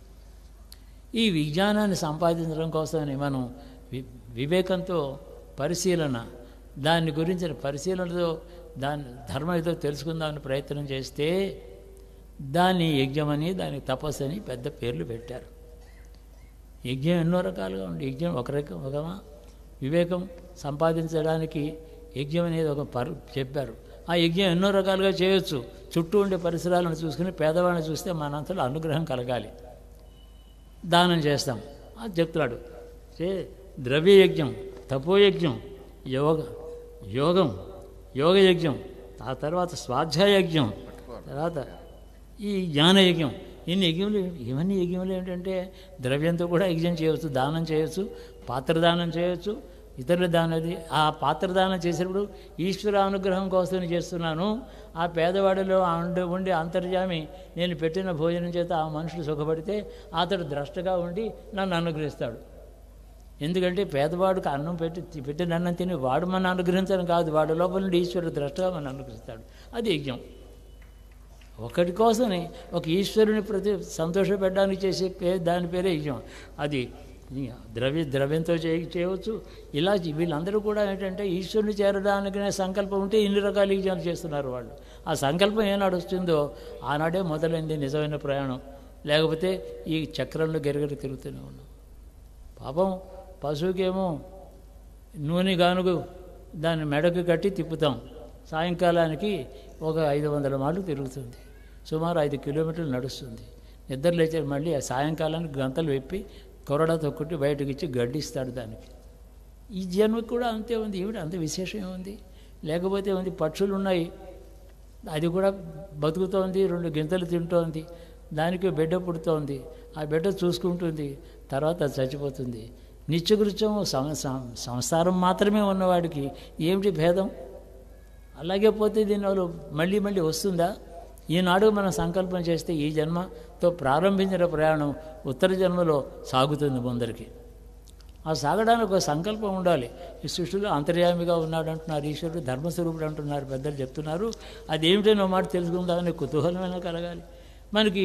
ఈ విజ్ఞానాన్ని సంపాదించడం కోసమని మనం వి- వివేకంతో పరిశీలన దాని గురించిన పరిశీలనతో దాని ధర్మం ఏదో తెలుసుకుందామని ప్రయత్నం చేస్తే దాన్ని యజ్ఞమని దానికి తపస్సు అని పెద్ద పేర్లు పెట్టారు యజ్ఞం ఎన్నో రకాలుగా ఉంది యజ్ఞం ఒక రకం ఒకమా వివేకం సంపాదించడానికి యజ్ఞం అనేది ఒక పర్ చెప్పారు ఆ యజ్ఞం ఎన్నో రకాలుగా చేయొచ్చు చుట్టూ ఉండే పరిసరాలను చూసుకుని పేదవాడిని చూస్తే మనంతలో అనుగ్రహం కలగాలి దానం చేస్తాం అది చెప్తున్నాడు చే ద్రవ్యయజ్ఞం తపోయజ్ఞం యోగ యోగం యోగయజ్ఞం ఆ తర్వాత స్వాధ్యాయజ్ఞం తర్వాత ఈ జ్ఞానయజ్ఞం ఇన్ని యజ్ఞములు ఇవన్నీ యజ్ఞములు ఏంటంటే ద్రవ్యంతో కూడా యజ్ఞం చేయవచ్చు దానం చేయొచ్చు పాత్రదానం చేయొచ్చు ఇతరుల దానది ఆ పాత్ర దానం చేసినప్పుడు ఈశ్వర అనుగ్రహం కోసం చేస్తున్నాను ఆ పేదవాడిలో ఉండి ఉండి అంతర్జామి నేను పెట్టిన భోజనం చేత ఆ మనుషులు సుఖపడితే అతడు ద్రష్టగా ఉండి నన్ను అనుగ్రహిస్తాడు ఎందుకంటే పేదవాడికి అన్నం పెట్టి పెట్టిన అన్నం తిని వాడు మన అనుగ్రహించడం కాదు వాడి లోపల నుండి ఈశ్వరుడు ద్రష్టగా మన అనుగ్రహిస్తాడు అది యజ్ఞం ఒకటి కోసమే ఒక ఈశ్వరుని ప్రతి సంతోషపెట్టడానికి చేసే పే దాని పేరే యజ్ఞం అది ద్రవ్య ద్రవ్యంతో చేయ చేయవచ్చు ఇలా చే- వీళ్ళందరూ కూడా ఏంటంటే ఈశ్వరుని చేరడానికి సంకల్పం ఉంటే ఇన్ని రకాల యజ్ఞాలు చేస్తున్నారు వాళ్ళు ఆ సంకల్పం ఏనాడు వస్తుందో ఆనాడే మొదలైంది నిజమైన ప్రయాణం లేకపోతే ఈ చక్రంలో గెరగర తిరుగుతూనే ఉన్నాం పాపం పశువుకేమో నూనె గానుగు దాన్ని మెడకు కట్టి తిప్పుతాం సాయంకాలానికి ఒక ఐదు వందల మార్లు తిరుగుతుంది సుమారు ఐదు కిలోమీటర్లు నడుస్తుంది నిద్ర లేచే మళ్ళీ ఆ సాయంకాలానికి గంతలు విప్పి కొరడా తొక్కుట్టి బయటకు ఇచ్చి గడ్డిస్తాడు దానికి ఈ జన్మకు కూడా అంతే ఉంది ఏమిటి అంత విశేషం ఏముంది లేకపోతే ఉంది పక్షులు ఉన్నాయి అది కూడా బతుకుతోంది రెండు గింతలు తింటోంది దానికి బిడ్డ పుడుతోంది ఆ బిడ్డ చూసుకుంటుంది తర్వాత అది చచ్చిపోతుంది నిత్యకృత్యం సం- సం- సంసారం మాత్రమే ఉన్నవాడికి ఏమిటి భేదం అలాగే పోతే దీనివల్ల మళ్ళీ మళ్ళీ వస్తుందా ఈనాడు మనం సంకల్పం చేస్తే ఈ జన్మతో ప్రారంభించిన ప్రయాణం ఉత్తర జన్మలో సాగుతుంది ముందరికి ఆ సాగడానికి ఒక సంకల్పం ఉండాలి ఈ సృష్టిలో అంతర్యామిగా ఉన్నాడు అంటున్నారు ఈశ్వరుడు ధర్మస్వరూపుడు అంటున్నారు పెద్దలు చెప్తున్నారు అది ఏమిటో మాట తెలుసుకుందామని కుతూహలమైన కలగాలి మనకి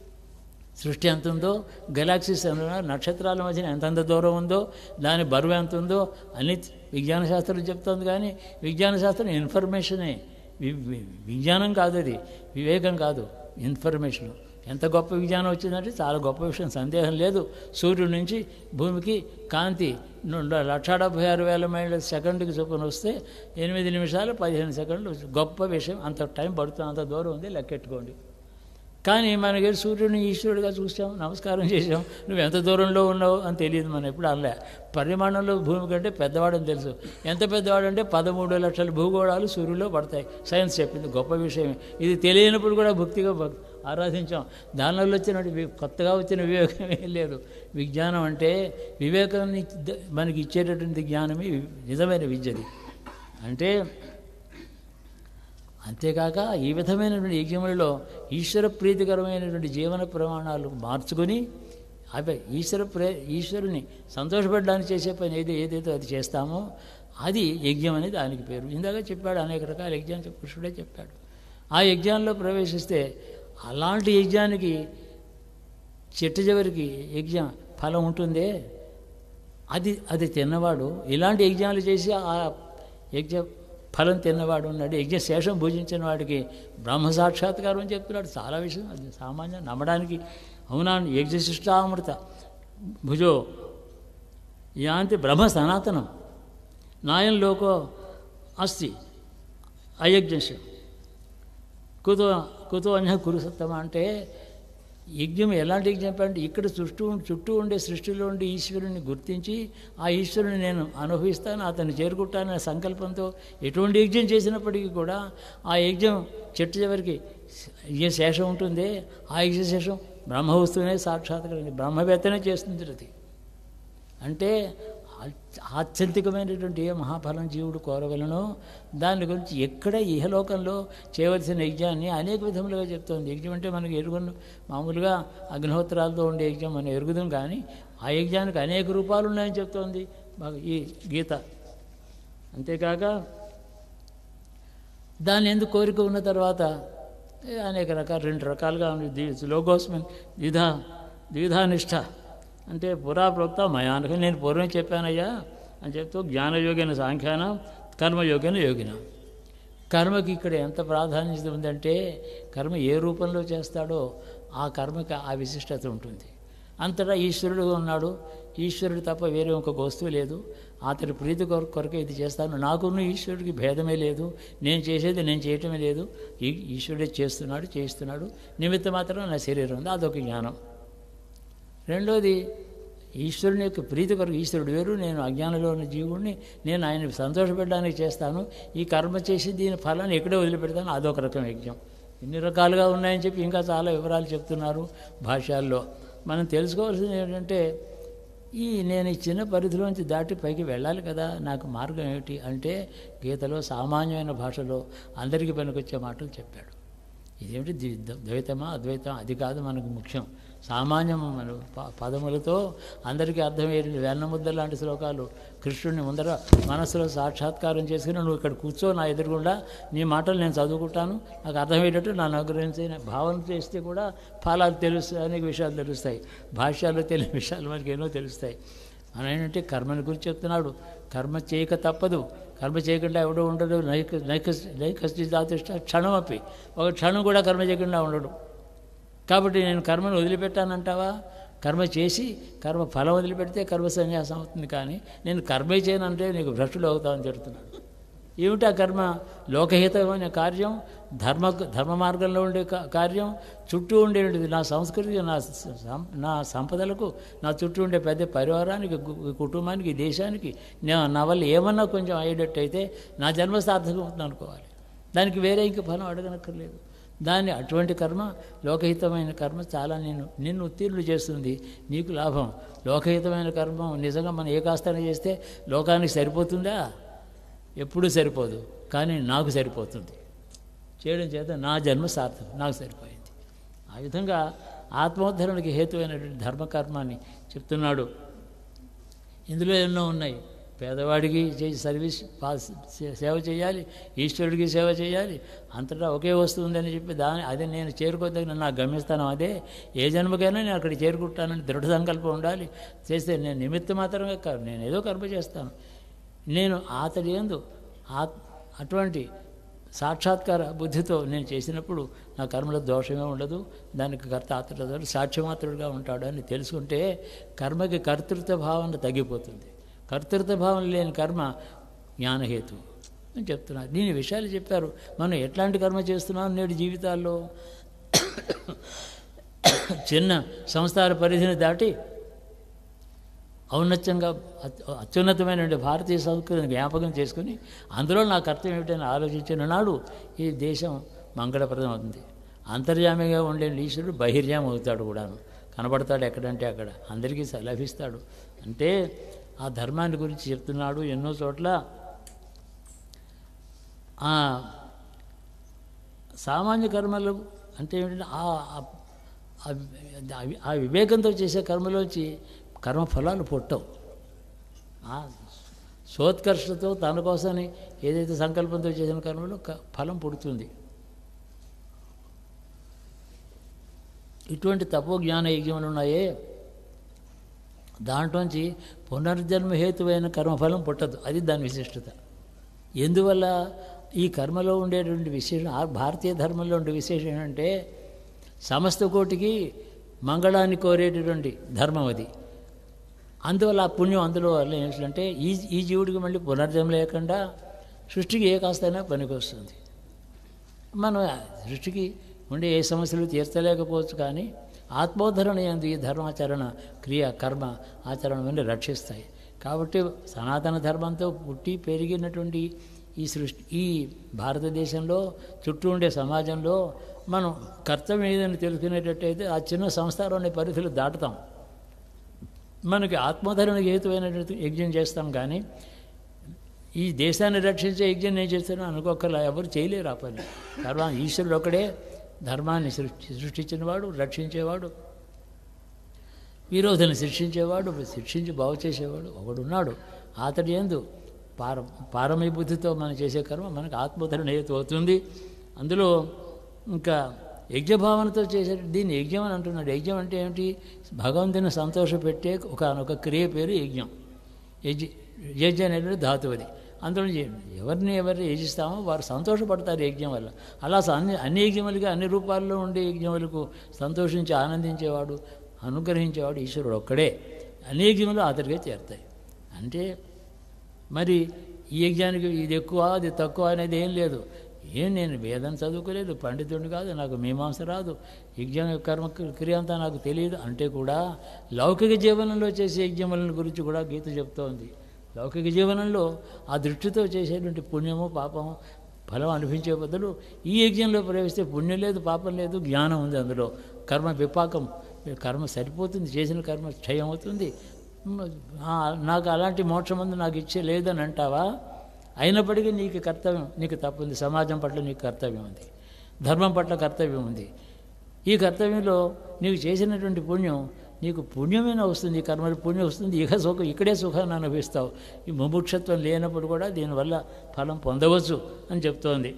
సృష్టి ఎంత ఉందో గెలాక్సీస్ ఎంత ఉన్నాయో, నక్షత్రాల మధ్యన ఎంతంత దూరం ఉందో దాని బరువు ఎంత ఉందో అని విజ్ఞాన శాస్త్రం చెప్తోంది కానీ విజ్ఞాన శాస్త్రం ఇన్ఫర్మేషనే వి- వి- విజ్ఞానం కాదు అది వివేకం కాదు ఇన్ఫర్మేషన్ ఎంత గొప్ప విజ్ఞానం వచ్చిందంటే చాలా గొప్ప విషయం సందేహం లేదు సూర్యుడి నుంచి భూమికి కాంతి ను- లక్ష డెబ్బై ఆరు వేల మైళ్ళ సెకండ్కి చొప్పున వస్తే ఎనిమిది నిమిషాలు పదిహేను సెకండ్లు గొప్ప విషయం అంత టైం పడుతుంది అంత దూరం ఉంది లెక్కెట్టుకోండి కానీ మనకి సూర్యుడిని ఈశ్వరుడిగా చూసాం నమస్కారం చేసాం నువ్వు ఎంత దూరంలో ఉన్నావు అని తెలియదు మనం ఎప్పుడు అనలే పరిమాణంలో భూమి కంటే పెద్దవాడని తెలుసు ఎంత పెద్దవాడంటే పదమూడు లక్షల భూగోళాలు సూర్యులో పడతాయి సైన్స్ చెప్పింది గొప్ప విషయం ఇది తెలియనప్పుడు కూడా భక్తిగా భక్- ఆరాధించాం దానివల్ల వచ్చిన వి- కొత్తగా వచ్చిన వివేకం ఏం లేదు విజ్ఞానం అంటే వివేకాన్ని ద- మనకి ఇచ్చేటటువంటి జ్ఞానమే వి- నిజమైన విద్యది అంటే అంతేకాక ఈ విధమైనటువంటి యజ్ఞములలో ఈశ్వర ప్రీతికరమైనటువంటి జీవన ప్రమాణాలు మార్చుకొని అవి ఈశ్వర ప్రే ఈశ్వరుని సంతోషపడడానికి చేసే పని ఏది ఏదైతే అది చేస్తామో అది యజ్ఞం అనేది దానికి పేరు ఇందాక చెప్పాడు అనేక రకాల యజ్ఞాలు చెప్ప- కృష్ణుడే చెప్పాడు ఆ యజ్ఞాల్లో ప్రవేశిస్తే అలాంటి యజ్ఞానికి చెట్టు చివరికి యజ్ఞ ఫలం ఉంటుందే అది అది తిన్నవాడు ఇలాంటి యజ్ఞాలు చేసి ఆ యజ్ఞ ఫలం తిన్నవాడు ఉన్నాడు యజ్ఞ శేషం భుజించిన వాడికి బ్రహ్మ సాక్షాత్కారం అని చెప్తున్నాడు చాలా విషయం అది సామాన్యం నమ్మడానికి అవునా యజ్ఞశిష్టామృత భుజో యాంతి బ్రహ్మ సనాతనం నాయంలోకో అస్తి అయజ్ఞశం కుతో కుతో అన్య కురుసత్తమ అంటే యజ్ఞం ఎలాంటి యజ్ఞం అంటే ఇక్కడ చుట్టూ చుట్టూ ఉండే సృష్టిలో ఉండే ఈశ్వరుని గుర్తించి ఆ ఈశ్వరుని నేను అనుభవిస్తాను అతన్ని చేరుకుంటాననే సంకల్పంతో ఎటువంటి యజ్ఞం చేసినప్పటికీ కూడా ఆ యజ్ఞం చెట్టు చివరికి యజ్ఞ శేషం ఉంటుంది ఆ యజ్ఞ శేషం బ్రహ్మ వస్తువునే సాక్షాత్కరం బ్రహ్మవేత్తనే చేస్తుంది అది అంటే ఆ- ఆత్యంతికమైనటువంటి ఏ మహాఫలం జీవుడు కోరగలనో దాని గురించి ఎక్కడ ఇహలోకంలో చేయవలసిన యజ్ఞాన్ని అనేక విధములుగా చెప్తోంది యజ్ఞం అంటే మనకి ఎరుగును మామూలుగా అగ్నిహోత్రాలతో ఉండే యజ్ఞం మనం ఎరుగుదాం కానీ ఆ యజ్ఞానికి అనేక రూపాలు ఉన్నాయని చెప్తోంది బాగా ఈ గీత అంతేకాక దాన్ని ఎందుకు కోరిక ఉన్న తర్వాత ఏ అనేక రకాల రెండు రకాలుగా ఉంది ది- లోగోస్మిన్ ద్విధా ద్విధానిష్ట అంటే పురా ప్రోక్త మయానక నేను పూర్వం చెప్పానయ్యా అని చెప్తూ జ్ఞానయోగిన సాంఖ్యాన కర్మయోగిన యోగిన కర్మకి ఇక్కడ ఎంత ప్రాధాన్యత ఉందంటే కర్మ ఏ రూపంలో చేస్తాడో ఆ కర్మకి ఆ విశిష్టత ఉంటుంది అంతటా ఈశ్వరుడు ఉన్నాడు ఈశ్వరుడు తప్ప వేరే ఇంకొక వస్తువు లేదు అతని ప్రీతి కొర కొరకే ఇది చేస్తాను నాకున్న ఈశ్వరుడికి భేదమే లేదు నేను చేసేది నేను చేయటమే లేదు ఈ ఈశ్వరుడే చేస్తున్నాడు చేయిస్తున్నాడు నిమిత్త మాత్రం నా శరీరం ఉంది అదొక జ్ఞానం రెండోది ఈశ్వరుని యొక్క ప్రీతి కొరకు ఈశ్వరుడు వేరు నేను అజ్ఞానంలో ఉన్న జీవుడిని నేను ఆయన సంతోషపెట్టడానికి చేస్తాను ఈ కర్మ చేసి దీని ఫలాన్ని ఎక్కడే వదిలిపెడతాను అదొక రకం యజ్ఞం ఇన్ని రకాలుగా ఉన్నాయని చెప్పి ఇంకా చాలా వివరాలు చెప్తున్నారు భాష్యాల్లో మనం తెలుసుకోవాల్సింది ఏంటంటే ఈ నేను ఈ చిన్న పరిధిలోంచి దాటి పైకి వెళ్ళాలి కదా నాకు మార్గం ఏమిటి అంటే గీతలో సామాన్యమైన భాషలో అందరికీ పనికొచ్చే మాటలు చెప్పాడు ఇదేమిటి ద్వి- ద్వైతమా అద్వైతం అది కాదు మనకు ముఖ్యం సామాన్యం మన ప- పదములతో అందరికీ అర్థమయ్యే వెన్నముద్ద లాంటి శ్లోకాలు కృష్ణుడిని ముందర మనస్సులో సాక్షాత్కారం చేసుకుని నువ్వు ఇక్కడ కూర్చో నా ఎదురుగుండా నీ మాటలు నేను చదువుకుంటాను నాకు అర్థమయ్యేటట్టు నన్ను అనుగ్రహించి భావన చేస్తే కూడా ఫలాలు తెలుస్తాయి అనేక విషయాలు తెలుస్తాయి భాష్యాల్లో తెలియని విషయాలు మనకి ఎన్నో తెలుస్తాయి మనం ఏంటంటే కర్మని గురించి చెప్తున్నాడు కర్మ చేయక తప్పదు కర్మ చేయకుండా ఎవడో ఉండడు నైక నైక నైకస్టి దాతిష్ట క్షణం అప్పి ఒక క్షణం కూడా కర్మ చేయకుండా ఉండడు కాబట్టి నేను కర్మను వదిలిపెట్టానంటావా కర్మ చేసి కర్మ ఫలం వదిలిపెడితే కర్మ సన్యాసం అవుతుంది కానీ నేను కర్మే చేయనంటే నీకు భ్రష్టుడు అవుతావని చెప్తున్నాడు ఏమిటి ఆ కర్మ లోకహితమైన కార్యం ధర్మ ధర్మ మార్గంలో ఉండే కా- కార్యం చుట్టూ ఉండేది నా సంస్కృతికి నా సం- నా సంపదలకు నా చుట్టూ ఉండే పెద్ద పరివారానికి గు- కుటుంబానికి దేశానికి నా నా వల్ల ఏమన్నా కొంచెం అయ్యేటట్టయితే నా జన్మ సార్థకం అవుతుంది అనుకోవాలి దానికి వేరే ఇంక ఫలం అడగనక్కర్లేదు దాన్ని అటువంటి కర్మ లోకహితమైన కర్మ చాలా నేను నిన్ను ఉత్తీర్ణులు చేస్తుంది నీకు లాభం లోకహితమైన కర్మ నిజంగా మనం ఏ కాస్తాన చేస్తే లోకానికి సరిపోతుందా ఎప్పుడూ సరిపోదు కానీ నాకు సరిపోతుంది చేయడం చేత నా జన్మ సార్థకం నాకు సరిపోయింది ఆ విధంగా ఆత్మోద్ధరణకి హేతువైనటువంటి ధర్మకర్మాన్ని చెప్తున్నాడు ఇందులో ఎన్నో ఉన్నాయి పేదవాడికి చేసి సర్వీస్ పా- సే- సేవ చేయాలి ఈశ్వరుడికి సేవ చేయాలి అంతటా ఒకే వస్తువు ఉందని చెప్పి దాని అదే నేను చేరుకోదగిన నా గమ్యస్థానం అదే ఏ జన్మకైనా నేను అక్కడికి చేరుకుంటానని దృఢ సంకల్పం ఉండాలి చేస్తే నేను నిమిత్త మాత్రమే కాదు నేను ఏదో కర్మ చేస్తాను నేను అతడి ఎందు ఆ అటువంటి సాక్షాత్కార బుద్ధితో నేను చేసినప్పుడు నా కర్మలో దోషమే ఉండదు దానికి కర్త అతడు సాక్ష్యమాత్రుడుగా ఉంటాడు అని తెలుసుకుంటే కర్మకి కర్తృత్వ భావన తగ్గిపోతుంది కర్తృత్వ భావన లేని కర్మ జ్ఞానహేతు అని చెప్తున్నారు దీని విషయాలు చెప్పారు మనం ఎట్లాంటి కర్మ చేస్తున్నాం నేటి జీవితాల్లో చిన్న సంస్థల పరిధిని దాటి ఔన్నత్యంగా అత్యు- అత్యున్నతమైన భారతీయ సంస్కృతిని జ్ఞాపకం చేసుకుని అందులో నా కర్తవ్యం ఏమిటని ఆలోచించిన నాడు ఈ దేశం మంగళప్రదం అవుతుంది అంతర్యామిగా ఉండే ఈశ్వరుడు బహిర్యాం అవుతాడు కూడాను కనబడతాడు ఎక్కడంటే అక్కడ అందరికీ స- లభిస్తాడు అంటే ఆ ధర్మాన్ని గురించి చెప్తున్నాడు ఎన్నో చోట్ల ఆ సామాన్య కర్మలు అంటే ఏమిటంటే ఆ ఆ- ఆ వి- ఆ వివేకంతో చేసే కర్మలోంచి కర్మ ఫలాలు పుట్టవు ఆ సోత్కర్షతో తన కోసమని ఏదైతే సంకల్పంతో చేసిన కర్మలో క- ఫలం పుడుతుంది ఇటువంటి తపో జ్ఞాన యజ్ఞములు ఉన్నాయే దాంట్లోంచి పునర్జన్మ హేతువైన కర్మఫలం పుట్టదు అది దాని విశిష్టత ఎందువల్ల ఈ కర్మలో ఉండేటువంటి విశేషం ఆ భారతీయ ధర్మంలో ఉండే విశేషం ఏంటంటే సమస్త కోటికి మంగళాన్ని కోరేటటువంటి ధర్మం అది అందువల్ల ఆ పుణ్యం అందులో వల్ల ఏంటంటే ఈ ఈ జీవుడికి మళ్ళీ పునర్జన్మ లేకుండా సృష్టికి ఏ కాస్తైనా పనికి వస్తుంది మనం సృష్టికి ఉండే ఏ సమస్యలు తీర్చలేకపోవచ్చు కానీ ఆత్మోద్ధరణ ఎందు ఈ ధర్మాచరణ క్రియ కర్మ ఆచరణని రక్షిస్తాయి కాబట్టి సనాతన ధర్మంతో పుట్టి పెరిగినటువంటి ఈ సృష్టి ఈ భారతదేశంలో చుట్టూ ఉండే సమాజంలో మనం కర్తవ్యం ఏదని తెలుసుకునేటట్టయితే ఆ చిన్న సంస్థలోని పరిధులు దాటుతాం మనకి ఆత్మోద్ధరణ హేతువైనటువంటి యజ్ఞం చేస్తాం కానీ ఈ దేశాన్ని రక్షించే యజ్ఞం నేను చేస్తాను అనుకోకలా ఎవరు చేయలేరు ఆ పని తర్వాత ఈశ్వరుడు ఒకడే ధర్మాన్ని సృష్టి సృష్టించినవాడు రక్షించేవాడు విరోధిని శిక్షించేవాడు శిక్షించి బాగు చేసేవాడు ఒకడున్నాడు అతడి ఎందు పార పారమయ బుద్ధితో మనం చేసే కర్మ మనకు ఆత్మోద్ధరణ హేతు అవుతుంది అందులో ఇంకా యజ్ఞభావనతో చేసే దీన్ని యజ్ఞం అని అంటున్నాడు యజ్ఞం అంటే ఏమిటి భగవంతుని సంతోషపెట్టే ఒక ఒక క్రియ పేరు యజ్ఞం యజ్ఞ యజ్ఞ అనేది ధాతువు అది అందులో ఎవరిని ఎవరిని యజిస్తామో వారు సంతోషపడతారు యజ్ఞం వల్ల అలా స- అన్ని అన్ని యజ్ఞములుగా అన్ని రూపాల్లో ఉండే యజ్ఞములకు సంతోషించి ఆనందించేవాడు అనుగ్రహించేవాడు ఈశ్వరుడు ఒక్కడే అన్ని యజ్ఞములు అతడిగా చేరుతాయి అంటే మరి ఈ యజ్ఞానికి ఇది ఎక్కువ అది తక్కువ అనేది ఏం లేదు ఏం నేను వేదం చదువుకోలేదు పండితుడిని కాదు నాకు మీమాంస రాదు యజ్ఞం కర్మ క్రియ అంతా నాకు తెలియదు అంటే కూడా లౌకిక జీవనంలో చేసే యజ్ఞములను గురించి కూడా గీత చెప్తోంది లౌకిక జీవనంలో ఆ దృష్టితో చేసేటువంటి పుణ్యము పాపము ఫలం అనిపించే బదులు ఈ యజ్ఞంలో ప్రవేశిస్తే పుణ్యం లేదు పాపం లేదు జ్ఞానం ఉంది అందులో కర్మ విపాకం కర్మ సరిపోతుంది చేసిన కర్మ క్షయం అవుతుంది ఆ, నాకు అలాంటి మోక్షం ఉంది నాకు ఇచ్చే లేదని అంటావా అయినప్పటికీ నీకు కర్తవ్యం నీకు తప్పు ఉంది సమాజం పట్ల నీకు కర్తవ్యం ఉంది ధర్మం పట్ల కర్తవ్యం ఉంది ఈ కర్తవ్యంలో నీకు చేసినటువంటి పుణ్యం నీకు పుణ్యమైన వస్తుంది కర్మ పుణ్యం వస్తుంది ఇక సుఖం ఇక్కడే సుఖాన్ని అనుభవిస్తావు ఈ ముముక్షత్వం లేనప్పుడు కూడా దీనివల్ల ఫలం పొందవచ్చు అని చెప్తోంది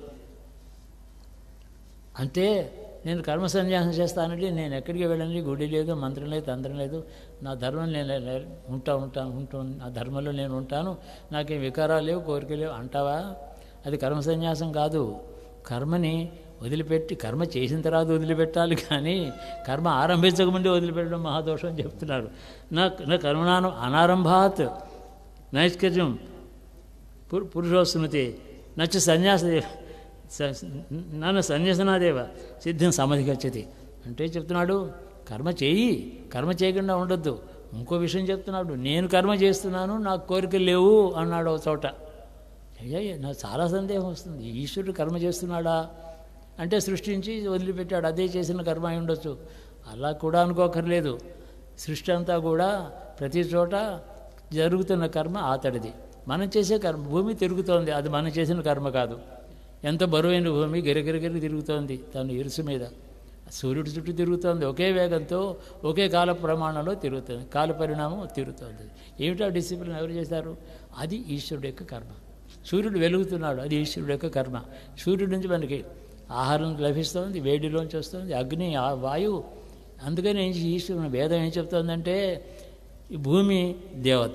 అంటే నేను కర్మ సన్యాసం చేస్తానంటే నేను ఎక్కడికి వెళ్ళండి గుడి లేదు మంత్రం లేదు తంత్రం లేదు నా ధర్మం నేను లే- ఉంటా ఉంటాను ఉంటాను నా ధర్మంలో నేను ఉంటాను నాకేం వికారాలు లేవు కోరికలు లేవు అంటావా అది కర్మ సన్యాసం కాదు కర్మని వదిలిపెట్టి కర్మ చేసిన తర్వాత వదిలిపెట్టాలి కానీ కర్మ ఆరంభించకముందే వదిలిపెట్టడం మహాదోషం అని చెప్తున్నారు నా నా కర్మనానం అనారంభాత్ నైష్కర్యం పురు పురుషోస్మృతి నచ్చ సన్యాస స- నన్ను సన్యాసనాదేవ సిద్ధం సమధిగచ్చతి అంటే చెప్తున్నాడు కర్మ చేయి కర్మ చేయకుండా ఉండొద్దు ఇంకో విషయం చెప్తున్నాడు నేను కర్మ చేస్తున్నాను నాకు కోరికలు లేవు అన్నాడు ఒక చోట అయ్యా నాకు చాలా సందేహం వస్తుంది ఈశ్వరుడు కర్మ చేస్తున్నాడా అంటే సృష్టించి వదిలిపెట్టాడు అదే చేసిన కర్మ అయి ఉండొచ్చు అలా కూడా అనుకోకర్లేదు సృష్టి అంతా కూడా ప్రతి చోట జరుగుతున్న కర్మ ఆతడిది మనం చేసే కర్మ భూమి తిరుగుతోంది అది మనం చేసిన కర్మ కాదు ఎంత బరువైన భూమి గిరగిరగిరి తిరుగుతోంది తను ఇరుసు మీద సూర్యుడి చుట్టూ తిరుగుతోంది ఒకే వేగంతో ఒకే కాల ప్రమాణంలో తిరుగుతుంది కాల పరిణామం తిరుగుతోంది ఏమిటా డిసిప్లిన్ ఎవరు చేశారు అది ఈశ్వరుడు యొక్క కర్మ సూర్యుడు వెలుగుతున్నాడు అది ఈశ్వరుడు యొక్క కర్మ సూర్యుడి నుంచి మనకి ఆహారం లభిస్తుంది వేడిలోంచి వస్తుంది అగ్ని ఆ వాయువు అందుకని ఏం ఈశ్వరుడు వేదం ఏం చెప్తోందంటే ఈ భూమి దేవత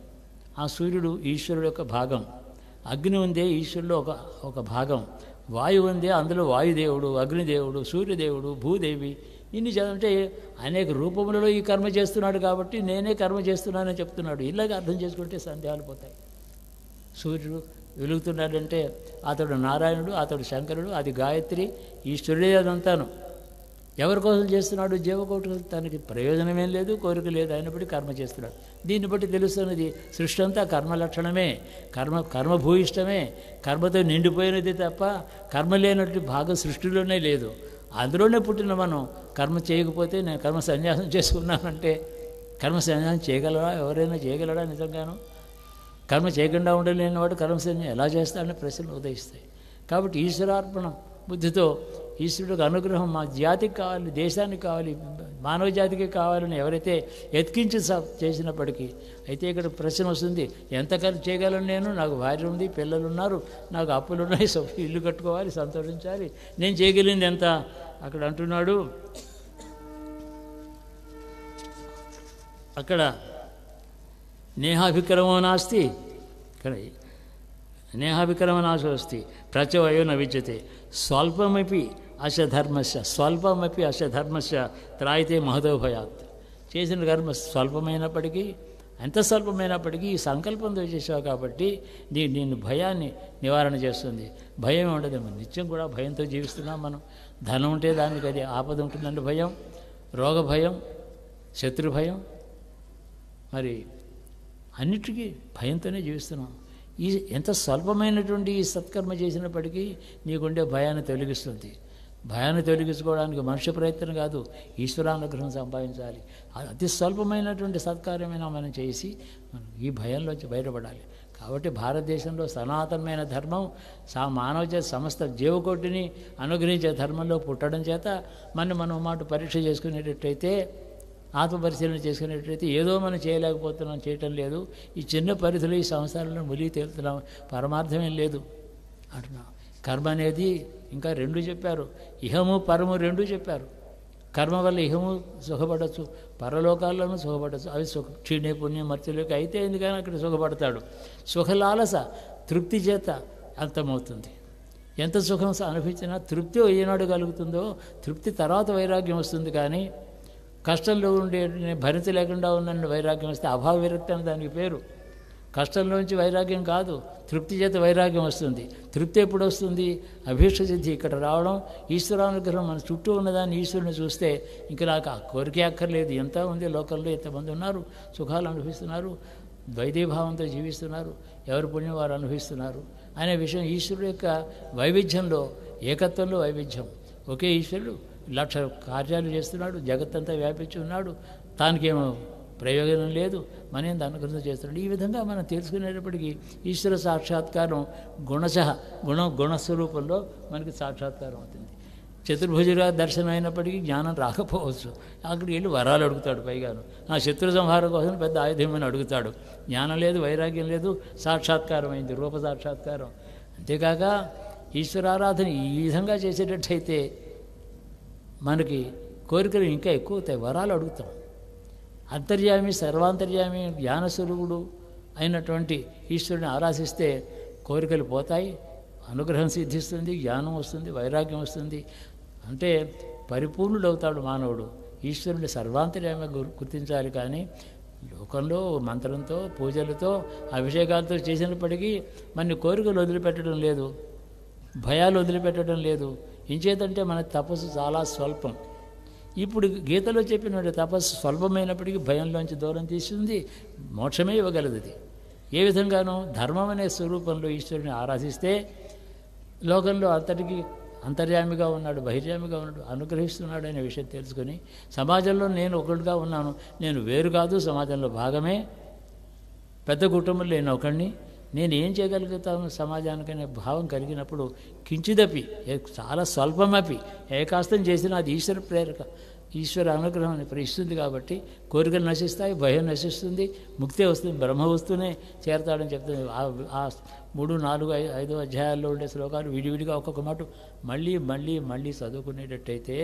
ఆ సూర్యుడు ఈశ్వరుడు యొక్క భాగం అగ్ని ఉందే ఈశ్వరుడు ఒక ఒక భాగం వాయువు ఉందే అందులో వాయుదేవుడు అగ్నిదేవుడు సూర్యదేవుడు భూదేవి ఇన్ని చదివితే అనేక రూపములలో ఈ కర్మ చేస్తున్నాడు కాబట్టి నేనే కర్మ చేస్తున్నానని చెప్తున్నాడు ఇలాగ అర్థం చేసుకుంటే సందేహాలు పోతాయి సూర్యుడు వెలుగుతున్నాడంటే అతడు నారాయణుడు అతడు శంకరుడు అది గాయత్రి ఈశ్వరుడే అదంతాను ఎవరి కోసం చేస్తున్నాడు జీవకోటి తనకి ప్రయోజనమేం లేదు కోరిక లేదు అయినప్పటికీ కర్మ చేస్తున్నాడు దీన్ని బట్టి తెలుస్తున్నది సృష్టి అంతా కర్మ లక్షణమే కర్మ కర్మభూయిష్టమే కర్మతో నిండిపోయినది తప్ప కర్మ లేనటువంటి భాగం సృష్టిలోనే లేదు అందులోనే పుట్టిన మనం కర్మ చేయకపోతే నేను కర్మ సన్యాసం చేసుకున్నానంటే కర్మ సన్యాసం చేయగలరా ఎవరైనా చేయగలరా నిజంగాను కర్మ చేయకుండా ఉండలేని వాడు కర్మ సన్యాసం ఎలా చేస్తాడని ప్రశ్నలు ఉదయిస్తాయి కాబట్టి ఈశ్వరార్పణం బుద్ధితో ఈశ్వరుడికి అనుగ్రహం మా జాతికి కావాలి దేశానికి కావాలి మానవ జాతికి కావాలని ఎవరైతే ఎత్కించి స- చేసినప్పటికీ అయితే ఇక్కడ ప్రశ్న వస్తుంది ఎంత ఖర్చు చేయగలను నేను నాకు భార్య ఉంది పిల్లలు ఉన్నారు నాకు అప్పులు ఉన్నాయి సో ఇల్లు కట్టుకోవాలి సంతోషించాలి నేను చేయగలిగింది ఎంత అక్కడ అంటున్నాడు అక్కడ నేహాభిక్రమో నాస్తి ఇక్కడ నేహాభిక్రమ నాశో అస్తి ప్రచవయో న విద్యతే స్వల్పమపి అశధర్మస్య స్వల్పమపి అశధర్మస్య త్రాయితే మహదో భయాత్ చేసిన కర్మ స్వల్పమైనప్పటికీ ఎంత స్వల్పమైనప్పటికీ ఈ సంకల్పంతో చేసావు కాబట్టి నీ నేను భయాన్ని నివారణ చేస్తుంది భయం ఉండదు నిత్యం కూడా భయంతో జీవిస్తున్నాం మనం ధనం ఉంటే దానికి అది ఆపద ఉంటుందండి భయం రోగ భయం శత్రు భయం మరి అన్నిటికీ భయంతోనే జీవిస్తున్నాం ఈ ఎంత స్వల్పమైనటువంటి ఈ సత్కర్మ చేసినప్పటికీ నీకుండే భయాన్ని తొలగిస్తుంది భయాన్ని తొలగించుకోవడానికి మనుష్య ప్రయత్నం కాదు ఈశ్వరానుగ్రహం సంపాదించాలి అది అతి స్వల్పమైనటువంటి సత్కార్యమైన మనం చేసి మనం ఈ భయంలోంచి బయటపడాలి కాబట్టి భారతదేశంలో సనాతనమైన ధర్మం సా మానవ చేత సమస్త జీవకోటిని అనుగ్రహించే ధర్మంలో పుట్టడం చేత మనం మనం మాట పరీక్ష చేసుకునేటట్టయితే ఆత్మపరిశీలన చేసుకునేటట్టయితే ఏదో మనం చేయలేకపోతున్నాం చేయటం లేదు ఈ చిన్న పరిధిలో ఈ సంసారంలో మునిగి తేలుతున్నాం పరమార్థమేం లేదు అంటున్నాం కర్మ అనేది ఇంకా రెండు చెప్పారు ఇహము పరము రెండు చెప్పారు కర్మ వల్ల ఇహము సుఖపడచ్చు పరలోకాల్లోనూ సుఖపడచ్చు అవి సుఖ క్షీణే పుణ్యం మర్చిలోకి అయితే ఎందుకని అక్కడ సుఖపడతాడు సుఖలాలస తృప్తి చేత అంతమవుతుంది ఎంత సుఖం అనుభవించినా తృప్తి ఏనాడు కలుగుతుందో తృప్తి తర్వాత వైరాగ్యం వస్తుంది కానీ కష్టంలో ఉండే నేను భరించలేకుండా ఉన్నాను వైరాగ్యం వస్తే అభావ విరక్తి అని దానికి పేరు కష్టంలోంచి వైరాగ్యం కాదు తృప్తి చేత వైరాగ్యం వస్తుంది తృప్తి ఎప్పుడు వస్తుంది అభీష్ట సిద్ధి ఇక్కడ రావడం ఈశ్వరానుగ్రహం మన చుట్టూ ఉన్నదాన్ని ఈశ్వరుని చూస్తే ఇంకా నాకు ఆ కోరికే అక్కర్లేదు ఎంత ఉంది లోకల్లో ఎంతమంది ఉన్నారు సుఖాలు అనుభవిస్తున్నారు ద్వైతీభావంతో జీవిస్తున్నారు ఎవరి పుణ్యం వారు అనుభవిస్తున్నారు అనే విషయం ఈశ్వరుడు యొక్క వైవిధ్యంలో ఏకత్వంలో వైవిధ్యం ఒకే ఈశ్వరుడు లక్ష కార్యాలు చేస్తున్నాడు జగత్తంతా వ్యాపించి ఉన్నాడు తానికేమో ప్రయోజనం లేదు మన ఏంది అనుగ్రహం చేస్తున్నాడు ఈ విధంగా మనం తెలుసుకునేటప్పటికీ ఈశ్వర సాక్షాత్కారం గుణశ గుణ గుణస్వరూపంలో మనకి సాక్షాత్కారం అవుతుంది చతుర్భుజుగా దర్శనం అయినప్పటికీ జ్ఞానం రాకపోవచ్చు అక్కడికి వెళ్ళి వరాలు అడుగుతాడు పైగాను ఆ శత్రు సంహారం కోసం పెద్ద ఆయుధమని అడుగుతాడు జ్ఞానం లేదు వైరాగ్యం లేదు సాక్షాత్కారం అయింది రూప సాక్షాత్కారం అంతేకాక ఈశ్వరారాధన ఈ విధంగా చేసేటట్టయితే మనకి కోరికలు ఇంకా ఎక్కువ అవుతాయి వరాలు అడుగుతాం అంతర్యామి సర్వాంతర్యామి జ్ఞానస్వరూపుడు అయినటువంటి ఈశ్వరుని ఆరాధిస్తే కోరికలు పోతాయి అనుగ్రహం సిద్ధిస్తుంది జ్ఞానం వస్తుంది వైరాగ్యం వస్తుంది అంటే పరిపూర్ణుడు అవుతాడు మానవుడు ఈశ్వరుని సర్వాంతర్యామి గుర్- గుర్తించాలి కానీ లోకంలో మంత్రంతో పూజలతో అభిషేకాలతో చేసినప్పటికీ మన కోరికలు వదిలిపెట్టడం లేదు భయాలు వదిలిపెట్టడం లేదు ఇంచేతంటే మన తపస్సు చాలా స్వల్పం ఇప్పుడు గీతలో చెప్పినటువంటి తపస్సు స్వల్పమైనప్పటికీ భయంలోంచి దూరం తీస్తుంది మోక్షమే ఇవ్వగలదు ఇది ఏ విధంగానూ ధర్మం అనే స్వరూపంలో ఈశ్వరుని ఆరాధిస్తే లోకంలో అంతటికి అంతర్యామిగా ఉన్నాడు బహిర్యామిగా ఉన్నాడు అనుగ్రహిస్తున్నాడు అనే విషయం తెలుసుకొని సమాజంలో నేను ఒకటిగా ఉన్నాను నేను వేరు కాదు సమాజంలో భాగమే పెద్ద కుటుంబంలో నేను ఒకడిని నేను ఏం చేయగలుగుతాను సమాజానికనే భావం కలిగినప్పుడు కించిదపి ఏ- చాలా స్వల్పమపి ఏకాస్తం చేసిన అది ఈశ్వర ప్రేరక ఈశ్వర అనుగ్రహం ఇస్తుంది కాబట్టి కోరికలు నశిస్తాయి భయం నశిస్తుంది ముక్తి వస్తుంది బ్రహ్మ వస్తూనే చేరతాడని చెప్తుంది ఆ- ఆ మూడు నాలుగు ఐ- ఐదు అధ్యాయాల్లో ఉండే శ్లోకాలు విడివిడిగా ఒక్కొక్క మాట మళ్ళీ మళ్ళీ మళ్ళీ చదువుకునేటట్టయితే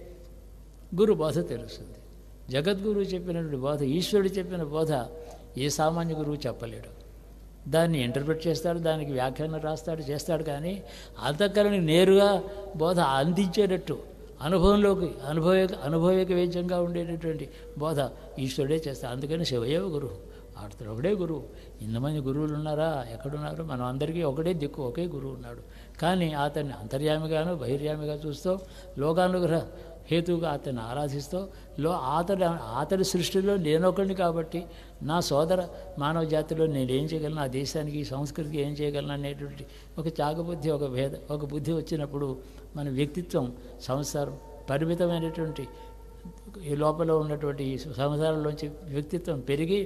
గురు బోధ తెలుస్తుంది జగద్గురువు చెప్పినటువంటి బోధ ఈశ్వరుడు చెప్పిన బోధ ఏ సామాన్య గురువు చెప్పలేడు దాన్ని ఇంటర్ప్రిట్ చేస్తాడు దానికి వ్యాఖ్యానం రాస్తాడు చేస్తాడు కానీ అంతఃకరణకి నేరుగా బోధ అందించేటట్టు అనుభవంలోకి అనుభవ అనుభవక వేద్యంగా ఉండేటటువంటి బోధ ఈశ్వరుడే చేస్తాడు అందుకని శివయవ గురువు ఆడుతాడు ఒకడే గురువు ఇంతమంది గురువులు ఉన్నారా ఎక్కడున్నారు మనం అందరికీ ఒకటే దిక్కు ఒకే గురువు ఉన్నాడు కానీ అతన్ని అంతర్యామిగాను బహిర్యామిగా చూస్తూ లోకానుగ్రహ హేతువుగా అతన్ని ఆరాధిస్తూ లో అతడి అతడి సృష్టిలో నేనొకడిని కాబట్టి నా సోదర మానవ జాతిలో నేను ఏం చేయగలను ఆ దేశానికి ఈ సంస్కృతికి ఏం చేయగలను అనేటువంటి ఒక చాగబుద్ధి ఒక భేద ఒక బుద్ధి వచ్చినప్పుడు మన వ్యక్తిత్వం సంసారం పరిమితమైనటువంటి ఈ లోపల ఉన్నటువంటి ఈ సంసారంలోంచి వ్యక్తిత్వం పెరిగి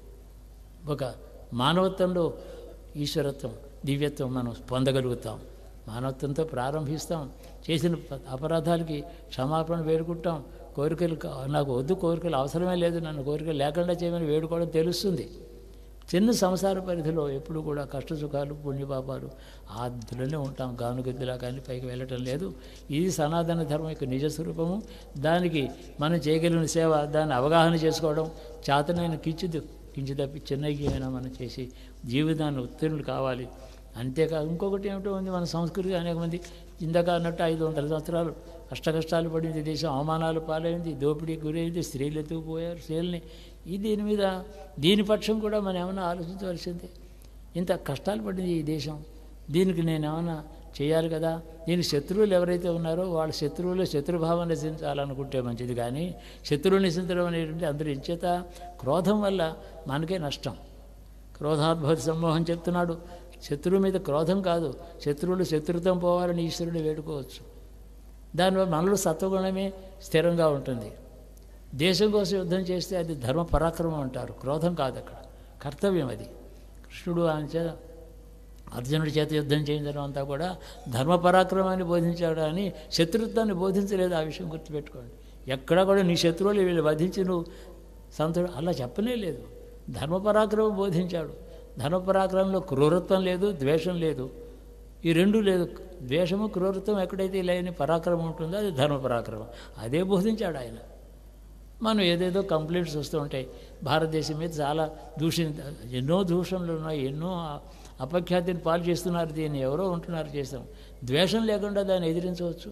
ఒక మానవత్వంలో ఈశ్వరత్వం దివ్యత్వం మనం పొందగలుగుతాం మానవత్వంతో ప్రారంభిస్తాం చేసిన ప- అపరాధాలకి క్షమాపణ వేడుకుంటాం కోరికలు కా- నాకు వద్దు కోరికలు అవసరమే లేదు నన్ను కోరికలు లేకుండా చేయమని వేడుకోవడం తెలుస్తుంది చిన్న సంసార పరిధిలో ఎప్పుడు కూడా కష్ట సుఖాలు పుణ్యపాపాలు ఆద్దులోనే ఉంటాం గానుగద్దులా కానీ పైకి వెళ్ళటం లేదు ఇది సనాతన ధర్మం యొక్క నిజ స్వరూపము దానికి మనం చేయగలిగిన సేవ దాన్ని అవగాహన చేసుకోవడం చేతనైన కించిది కించిదప్పి చిన్నయ్యమైనా మనం చేసి జీవితాన్ని ఉత్తీర్ణులు కావాలి అంతేకాదు ఇంకొకటి ఏమిటో ఉంది మన సంస్కృతి అనేక మంది ఇందాక అన్నట్టు ఐదు వందల సంవత్సరాలు కష్టకష్టాలు పడింది దేశం అవమానాలు పాలైంది దోపిడీకి గురైంది స్త్రీలు ఎత్తుకుపోయారు స్త్రీలని ఈ దీని మీద దీని పక్షం కూడా మనం ఏమైనా ఆలోచించవలసిందే ఇంత కష్టాలు పడింది ఈ దేశం దీనికి నేను ఏమైనా చేయాలి కదా దీనికి శత్రువులు ఎవరైతే ఉన్నారో వాళ్ళ శత్రువులు శత్రుభావం నశించాలనుకుంటే మంచిది కానీ శత్రువులు నశించడం అనేటువంటి అందరూ ఇంచేత క్రోధం వల్ల మనకే నష్టం క్రోధాద్భుత సమ్మోహం చెప్తున్నాడు శత్రువు మీద క్రోధం కాదు శత్రువులు శత్రుత్వం పోవాలని ఈశ్వరుడు వేడుకోవచ్చు దానివల్ల మనలో సత్వగుణమే స్థిరంగా ఉంటుంది దేశం కోసం యుద్ధం చేస్తే అది ధర్మ పరాక్రమం అంటారు క్రోధం కాదు అక్కడ కర్తవ్యం అది కృష్ణుడు ఆయన చేత అర్జునుడి చేత యుద్ధం చేయించడం అంతా కూడా ధర్మ పరాక్రమాన్ని బోధించాడు కానీ శత్రుత్వాన్ని బోధించలేదు ఆ విషయం గుర్తుపెట్టుకోండి ఎక్కడా కూడా నీ శత్రువులు వీళ్ళు వధించి నువ్వు సంతుడు అలా చెప్పనే లేదు ధర్మ పరాక్రమం బోధించాడు ధర్మ పరాక్రమంలో క్రూరత్వం లేదు ద్వేషం లేదు ఈ రెండు లేదు ద్వేషము క్రూరత్వం ఎక్కడైతే లేని పరాక్రమం ఉంటుందో అది ధర్మ పరాక్రమం అదే బోధించాడు ఆయన మనం ఏదేదో కంప్లైంట్స్ వస్తూ ఉంటాయి భారతదేశం మీద చాలా దూషణ ఎన్నో దూషణలు ఉన్నాయి ఎన్నో అపఖ్యాతిని పాలు చేస్తున్నారు దీన్ని ఎవరో ఉంటున్నారు చేస్తాం ద్వేషం లేకుండా దాన్ని ఎదిరించవచ్చు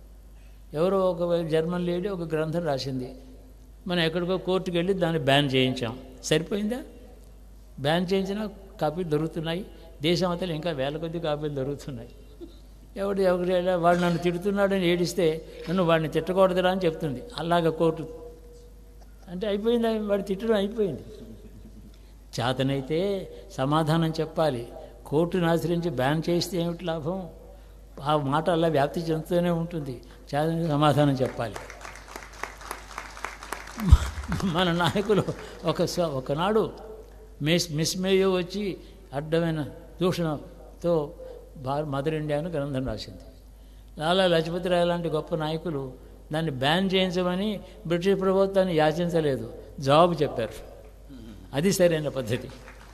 ఎవరో ఒక జర్మన్ లేడీ ఒక గ్రంథం రాసింది మనం ఎక్కడికో కోర్టుకు వెళ్ళి దాన్ని బ్యాన్ చేయించాం సరిపోయిందా బ్యాన్ చేయించిన కాపీలు దొరుకుతున్నాయి దేశం అంతా ఇంకా వేల కొద్ది కాపీలు దొరుకుతున్నాయి ఎవడు ఎవరి వాడు నన్ను తిడుతున్నాడని ఏడిస్తే నన్ను వాడిని తిట్టకూడదురా అని చెప్తుంది అలాగ కోర్టు అంటే అయిపోయింది వాడు తిట్టడం అయిపోయింది చేతనైతే సమాధానం చెప్పాలి కోర్టును ఆశ్రయించి బ్యాన్ చేస్తే ఏమిటి లాభం ఆ మాట అలా వ్యాప్తి చెందుతూనే ఉంటుంది చేతనైతే సమాధానం చెప్పాలి మన నాయకులు ఒక స- ఒకనాడు మిస్ మిస్మేయో వచ్చి అడ్డమైన దూషణతో భా మదర్ ఇండియా అని గ్రంథం రాసింది లాలా లజపతి రాయ్ లాంటి గొప్ప నాయకులు దాన్ని బ్యాన్ చేయించమని బ్రిటిష్ ప్రభుత్వాన్ని యాచించలేదు జవాబు చెప్పారు అది సరైన పద్ధతి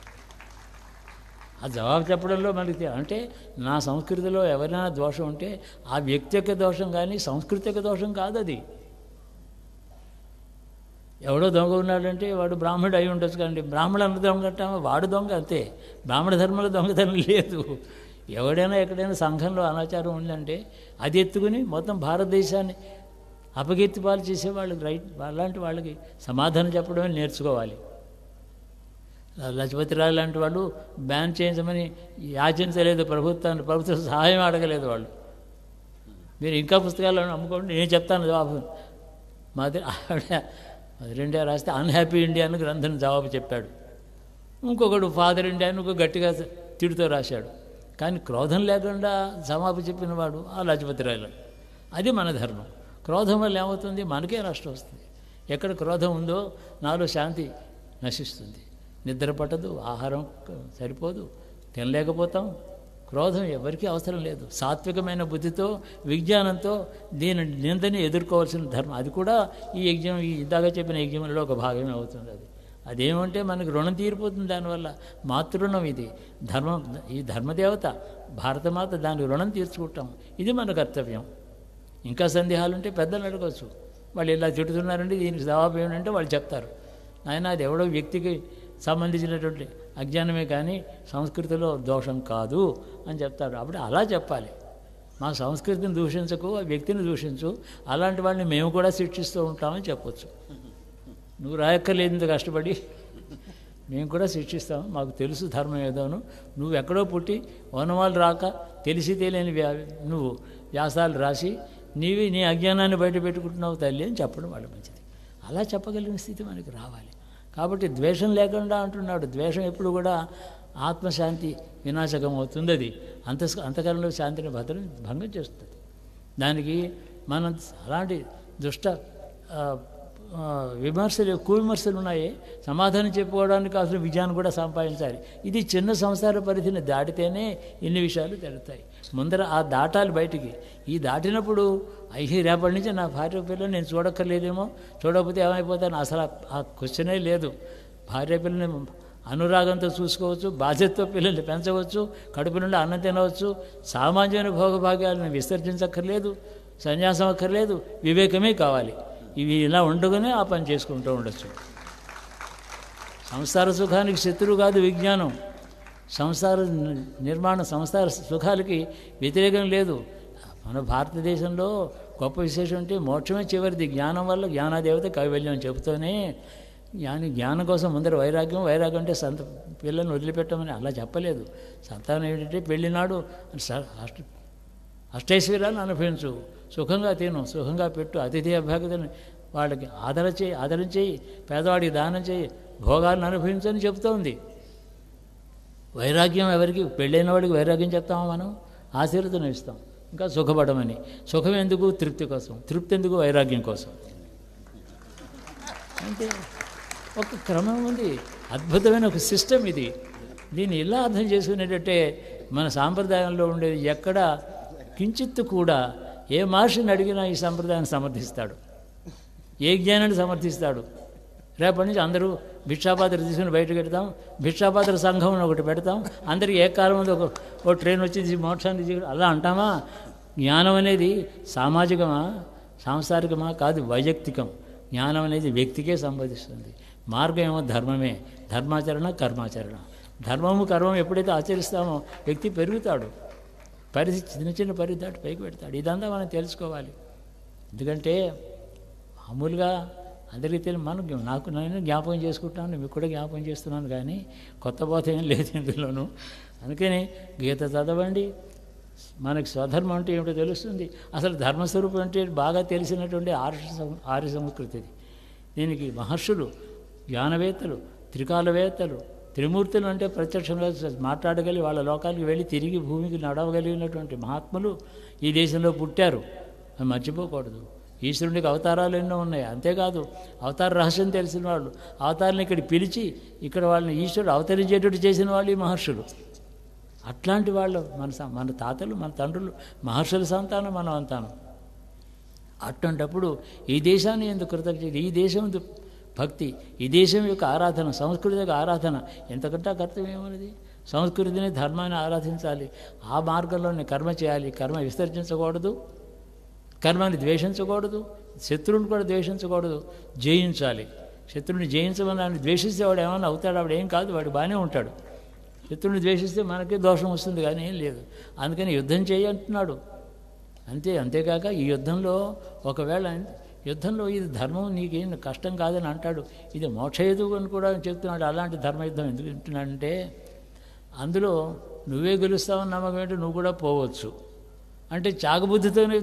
ఆ జవాబు చెప్పడంలో మనకి తె- అంటే నా సంస్కృతిలో ఎవరైనా దోషం ఉంటే ఆ వ్యక్తి యొక్క దోషం కానీ సంస్కృతి యొక్క దోషం కాదు అది ఎవడో దొంగ ఉన్నాడంటే వాడు బ్రాహ్మణుడు అయి ఉండొచ్చు కానీ బ్రాహ్మణుడు అంత దొంగ అంటామా వాడు దొంగ అంతే బ్రాహ్మణ ధర్మంలో దొంగతనం లేదు ఎవడైనా ఎక్కడైనా సంఘంలో అనాచారం ఉందంటే అది ఎత్తుకుని మొత్తం భారతదేశాన్ని అపకీర్తి పాలు చేసే వాళ్ళకి రైట్ అలాంటి వాళ్ళకి సమాధానం చెప్పడమే నేర్చుకోవాలి లజపతి రాయ్ లాంటి వాళ్ళు బ్యాన్ చేయించమని యాచించలేదు ప్రభుత్వాన్ని ప్రభుత్వ సహాయం అడగలేదు వాళ్ళు మీరు ఇంకా పుస్తకాలను అమ్ముకోండి నేను చెప్తాను జవాబు మాది ఆవిడ మదర్ రాస్తే అన్హ్యాపీ ఇండియా అని గ్రంథం జవాబు చెప్పాడు ఇంకొకడు ఫాదర్ ఇండియా అని ఇంకో గట్టిగా తిడుతూ రాశాడు కానీ క్రోధం లేకుండా జవాబు చెప్పిన వాడు ఆ లజపతి రాయలు అది మన ధర్మం క్రోధం వల్ల ఏమవుతుంది మనకే నష్టం వస్తుంది ఎక్కడ క్రోధం ఉందో నాలో శాంతి నశిస్తుంది నిద్ర పట్టదు ఆహారం క- సరిపోదు తినలేకపోతాం క్రోధం ఎవరికీ అవసరం లేదు సాత్వికమైన బుద్ధితో విజ్ఞానంతో దీని నిందని ఎదుర్కోవాల్సిన ధర్మం అది కూడా ఈ యజ్ఞం ఈ ఇందాక చెప్పిన యజ్ఞంలో ఒక భాగమే అవుతుంది అది అదేమంటే మనకి రుణం తీరిపోతుంది దానివల్ల మాతృణం ఇది ధర్మం ఈ ధర్మదేవత భారతమాత దానికి రుణం తీర్చుకుంటాం ఇది మన కర్తవ్యం ఇంకా సందేహాలు ఉంటే పెద్దలు అడగవచ్చు వాళ్ళు ఇలా తిడుతున్నారండి దీనికి జవాబు ఏమిటంటే వాళ్ళు చెప్తారు ఆయన అది ఎవడో వ్యక్తికి సంబంధించినటువంటి అజ్ఞానమే కానీ సంస్కృతిలో దోషం కాదు అని చెప్తారు అప్పుడు అలా చెప్పాలి మా సంస్కృతిని దూషించకు ఆ వ్యక్తిని దూషించు అలాంటి వాళ్ళని మేము కూడా శిక్షిస్తూ ఉంటామని చెప్పొచ్చు నువ్వు రాయక్కర్లేదు ఇంత కష్టపడి మేము కూడా శిక్షిస్తాం మాకు తెలుసు ధర్మం ఏదోను నువ్వు ఎక్కడో పుట్టి వనవాళ్ళు రాక తెలిసి తెలియని వ్యా నువ్వు వ్యాసాలు రాసి నీవి నీ అజ్ఞానాన్ని బయట పెట్టుకుంటున్నావు తల్లి అని చెప్పడం వాళ్ళు మంచిది అలా చెప్పగలిగిన స్థితి మనకి రావాలి కాబట్టి ద్వేషం లేకుండా అంటున్నాడు ద్వేషం ఎప్పుడు కూడా ఆత్మశాంతి వినాశకం అవుతుంది అది అంత అంతకాలంలో శాంతిని భద్రం భంగం చేస్తుంది దానికి మనం అలాంటి దుష్ట ఆ, ఆ, విమర్శలు ఎక్కువ విమర్శలు ఉన్నాయి సమాధానం చెప్పుకోవడానికి అసలు విజయాన్ని కూడా సంపాదించాలి ఇది చిన్న సంసార పరిధిని దాటితేనే ఇన్ని విషయాలు తెలుస్తాయి ముందర ఆ దాటాలి బయటికి ఈ దాటినప్పుడు అయ్యి రేపటి నుంచి నా భార్య పిల్లలు నేను చూడక్కర్లేదేమో చూడకపోతే ఏమైపోతాను అసలు ఆ- ఆ క్వశ్చనే లేదు భార్య పిల్లని అనురాగంతో చూసుకోవచ్చు బాధ్యతతో పిల్లల్ని పెంచవచ్చు కడుపు నుండి అన్నం తినవచ్చు సామాన్యమైన భోగభాగ్యాలను విసర్జించక్కర్లేదు సన్యాసం అక్కర్లేదు వివేకమే కావాలి ఇవి ఇలా ఉండగానే ఆ పని చేసుకుంటూ ఉండొచ్చు సంసార సుఖానికి శత్రువు కాదు విజ్ఞానం సంసార ని- నిర్మాణ సంసార సుఖాలకి వ్యతిరేకం లేదు మన భారతదేశంలో గొప్ప విశేషం అంటే మోక్షమే చివరిది జ్ఞానం వల్ల జ్ఞానాదేవత కైవల్యం చెబుతూనే జ్ఞాని జ్ఞానం కోసం ముందర వైరాగ్యం వైరాగ్యం అంటే సంత పిల్లల్ని వదిలిపెట్టమని అలా చెప్పలేదు సంతానం ఏంటంటే పెళ్ళినాడు స- అష్ట అష్టైశ్వర్యాలను అనుభవించు సుఖంగా తిను సుఖంగా పెట్టు అతిథి అభ్యాగతని వాళ్ళకి ఆదర చేయి ఆదరం చేయి పేదవాడికి దానం చేయి భోగాలను అనుభవించని చెప్తోంది వైరాగ్యం ఎవరికి పెళ్ళైన వాడికి వైరాగ్యం చెప్తామా మనం ఆశీర్వదనం ఇస్తాం ఇంకా సుఖపడమని సుఖం ఎందుకు తృప్తి కోసం తృప్తి ఎందుకు వైరాగ్యం కోసం అంటే ఒక క్రమం ఉంది అద్భుతమైన ఒక సిస్టమ్ ఇది దీన్ని ఇలా అర్థం చేసుకునేటట్టే మన సాంప్రదాయంలో ఉండేది ఎక్కడ కించిత్తు కూడా ఏ మహర్షిని అడిగినా ఈ సంప్రదాయాన్ని సమర్థిస్తాడు ఏ జ్ఞానాన్ని సమర్థిస్తాడు రేపటి నుంచి అందరూ భిక్షాపాత్ర తీసుకుని బయటకు పెడతాం భిక్షాపాత్ర సంఘం అని ఒకటి పెడతాం అందరికీ ఏ కాలం ఉంది ఒక ఓ ట్రైన్ వచ్చి ఇది మోక్షాన్ని తీసుకు అలా అంటామా జ్ఞానం అనేది సామాజికమా సాంసారికమా కాదు వైయక్తికం జ్ఞానం అనేది వ్యక్తికే సంబంధిస్తుంది మార్గం ఏమో ధర్మమే ధర్మాచరణ కర్మాచరణ ధర్మము కర్మం ఎప్పుడైతే ఆచరిస్తామో వ్యక్తి పెరుగుతాడు పరిధి చిన్న చిన్న పరిధి దాటి పైకి పెడతాడు ఇదంతా మనం తెలుసుకోవాలి ఎందుకంటే మామూలుగా అందరికీ తెలియదు మనం నాకు నేను జ్ఞాపకం చేసుకుంటాను మీకు కూడా జ్ఞాపకం చేస్తున్నాను కానీ కొత్త బోధ ఏం లేదు ఇందులోనూ అందుకని గీత చదవండి మనకి స్వధర్మం అంటే ఏమిటో తెలుస్తుంది అసలు ధర్మస్వరూపం అంటే బాగా తెలిసినటువంటి ఆర్ష సం- ఆర్య సంస్కృతిది దీనికి మహర్షులు జ్ఞానవేత్తలు త్రికాలవేత్తలు త్రిమూర్తులు అంటే ప్రత్యక్షంగా మాట్లాడగలిగి వాళ్ళ లోకానికి వెళ్ళి తిరిగి భూమికి నడవగలిగినటువంటి మహాత్ములు ఈ దేశంలో పుట్టారు అది మర్చిపోకూడదు ఈశ్వరునికి అవతారాలు ఎన్నో ఉన్నాయి అంతేకాదు అవతార రహస్యం తెలిసిన వాళ్ళు అవతారాన్ని ఇక్కడ పిలిచి ఇక్కడ వాళ్ళని ఈశ్వరుడు అవతరించేటట్టు చేసిన వాళ్ళు ఈ మహర్షులు అట్లాంటి వాళ్ళు మన స- మన తాతలు మన తండ్రులు మహర్షుల సంతానం మనం అంతానం అట్లాంటప్పుడు ఈ దేశాన్ని ఎందుకు కృతజ్ఞత ఈ దేశం ఎందు భక్తి ఈ దేశం యొక్క ఆరాధన సంస్కృతి యొక్క ఆరాధన ఎంతకంటే కర్తవ్యం ఏమన్నది సంస్కృతిని ధర్మాన్ని ఆరాధించాలి ఆ మార్గంలోనే కర్మ చేయాలి కర్మ విసర్జించకూడదు కర్మాన్ని ద్వేషించకూడదు శత్రువుని కూడా ద్వేషించకూడదు జయించాలి శత్రువుని జయించమని దాన్ని ద్వేషిస్తే వాడు ఏమన్నా అవుతాడు వాడు ఏం కాదు వాడు బాగానే ఉంటాడు శత్రువుని ద్వేషిస్తే మనకే దోషం వస్తుంది కానీ ఏం లేదు అందుకని యుద్ధం చేయి అంటున్నాడు అంతే అంతేకాక ఈ యుద్ధంలో ఒకవేళ యుద్ధంలో ఇది ధర్మం నీకేం కష్టం కాదని అంటాడు ఇది మోక్షహేతు అని కూడా చెప్తున్నాడు అలాంటి ధర్మయుద్ధం ఎందుకు అంటున్నాడంటే అందులో నువ్వే గెలుస్తావని నమ్మకం ఏంటో నువ్వు కూడా పోవచ్చు అంటే చాగబుద్ధితోనే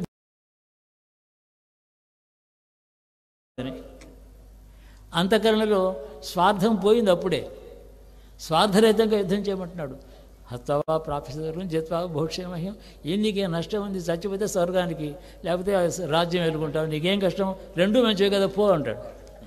అంతఃకరణలో స్వార్థం పోయింది అప్పుడే స్వార్థరహితంగా యుద్ధం చేయమంటున్నాడు హస్తవా ప్రాఫెసర్ జత్వా భోక్షేమహ్యం ఏం నీకేం నష్టం ఉంది చచ్చిపోతే స్వర్గానికి లేకపోతే ఆ రాజ్యం వెళ్ళుకుంటావు నీకేం కష్టం రెండూ మంచివే కదా పో అంటాడు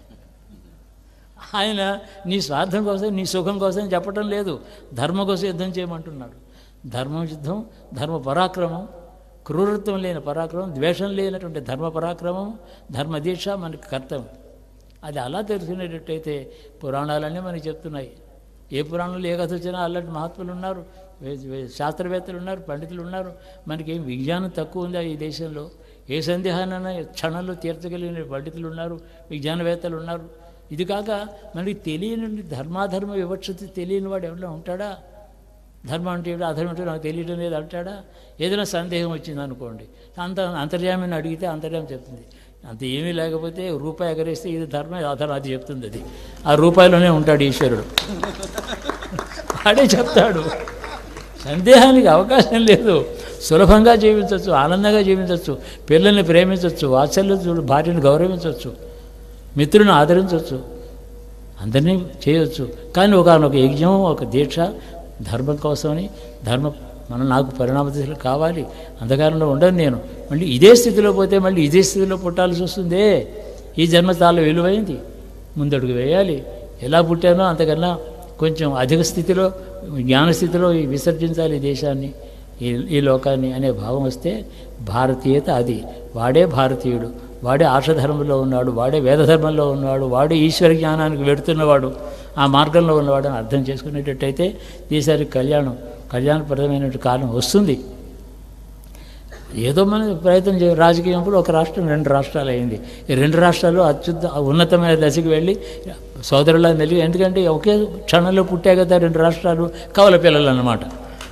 ఆయన నీ స్వార్థం కోసం నీ సుఖం కోసం చెప్పటం లేదు ధర్మం కోసం యుద్ధం చేయమంటున్నాడు ధర్మం యుద్ధం ధర్మ పరాక్రమం క్రూరత్వం లేని పరాక్రమం ద్వేషం లేనటువంటి ధర్మ పరాక్రమం ధర్మ దీక్ష మనకి కర్తవ్యం అది అలా తెలుసుకునేటట్టయితే పురాణాలన్నీ మనకి చెప్తున్నాయి ఏ పురాణంలో ఏ కథ వచ్చినా అలాంటి మహాత్ములు ఉన్నారు వే- వే- శాస్త్రవేత్తలు ఉన్నారు పండితులు ఉన్నారు మనకి ఏం విజ్ఞానం తక్కువ ఉందా ఈ దేశంలో ఏ సందేహాన్నైనా క్షణంలో తీర్చగలిగిన పండితులు ఉన్నారు విజ్ఞానవేత్తలు ఉన్నారు ఇది కాక మనకి తెలియని ధర్మాధర్మ వివక్షత తెలియని వాడు ఎవరైనా ఉంటాడా ధర్మం అంటే ఏమిటి అధర్మం అంటే నాకు తెలియడం లేదు అంటాడా ఏదైనా సందేహం వచ్చింది అనుకోండి అంత అంతర్యామిని అడిగితే అంతర్యామి చెప్తుంది అంత ఏమీ లేకపోతే రూపాయి ఎగరేస్తే ఇది ధర్మం ఇది అధర్మం అది చెప్తుంది అది ఆ రూపాయిలోనే ఉంటాడు ఈశ్వరుడు వాడే చెప్తాడు సందేహానికి అవకాశం లేదు సులభంగా జీవించవచ్చు ఆనందంగా జీవించవచ్చు పిల్లల్ని ప్రేమించవచ్చు వాత్సల్యం భార్యను గౌరవించవచ్చు మిత్రులను ఆదరించవచ్చు అందరినీ చేయొచ్చు కానీ ఒకనొక యజ్ఞం ఒక దీక్ష ధర్మం కోసమని ధర్మ మనం నాకు పరిణామ దిశలు కావాలి అంధకారంలో ఉండను నేను మళ్ళీ ఇదే స్థితిలో పోతే మళ్ళీ ఇదే స్థితిలో పుట్టాల్సి వస్తుందే ఈ జన్మ చాలా విలువైంది ముందడుగు వేయాలి ఎలా పుట్టానో అంతకన్నా కొంచెం అధిక స్థితిలో జ్ఞాన స్థితిలో ఈ విసర్జించాలి ఈ దేశాన్ని ఈ ఈ లోకాన్ని అనే భావం వస్తే భారతీయత అది వాడే భారతీయుడు వాడే ఆర్షధర్మంలో ఉన్నాడు వాడే వేదధర్మంలో ఉన్నాడు వాడే ఈశ్వర జ్ఞానానికి వెడుతున్నవాడు ఆ మార్గంలో ఉన్నవాడు అని అర్థం చేసుకునేటట్టయితే ఈసారి కళ్యాణం కళ్యాణప్రదమైన కాలం వస్తుంది ఏదో మనం ప్రయత్నం చే రాజకీయంలో ఒక రాష్ట్రం రెండు రాష్ట్రాలు అయింది ఈ రెండు రాష్ట్రాలు అత్యుత్త ఉన్నతమైన దశకి వెళ్ళి సోదరులా మెలిగి ఎందుకంటే ఒకే క్షణంలో పుట్టే కదా రెండు రాష్ట్రాలు కవల పిల్లలు అన్నమాట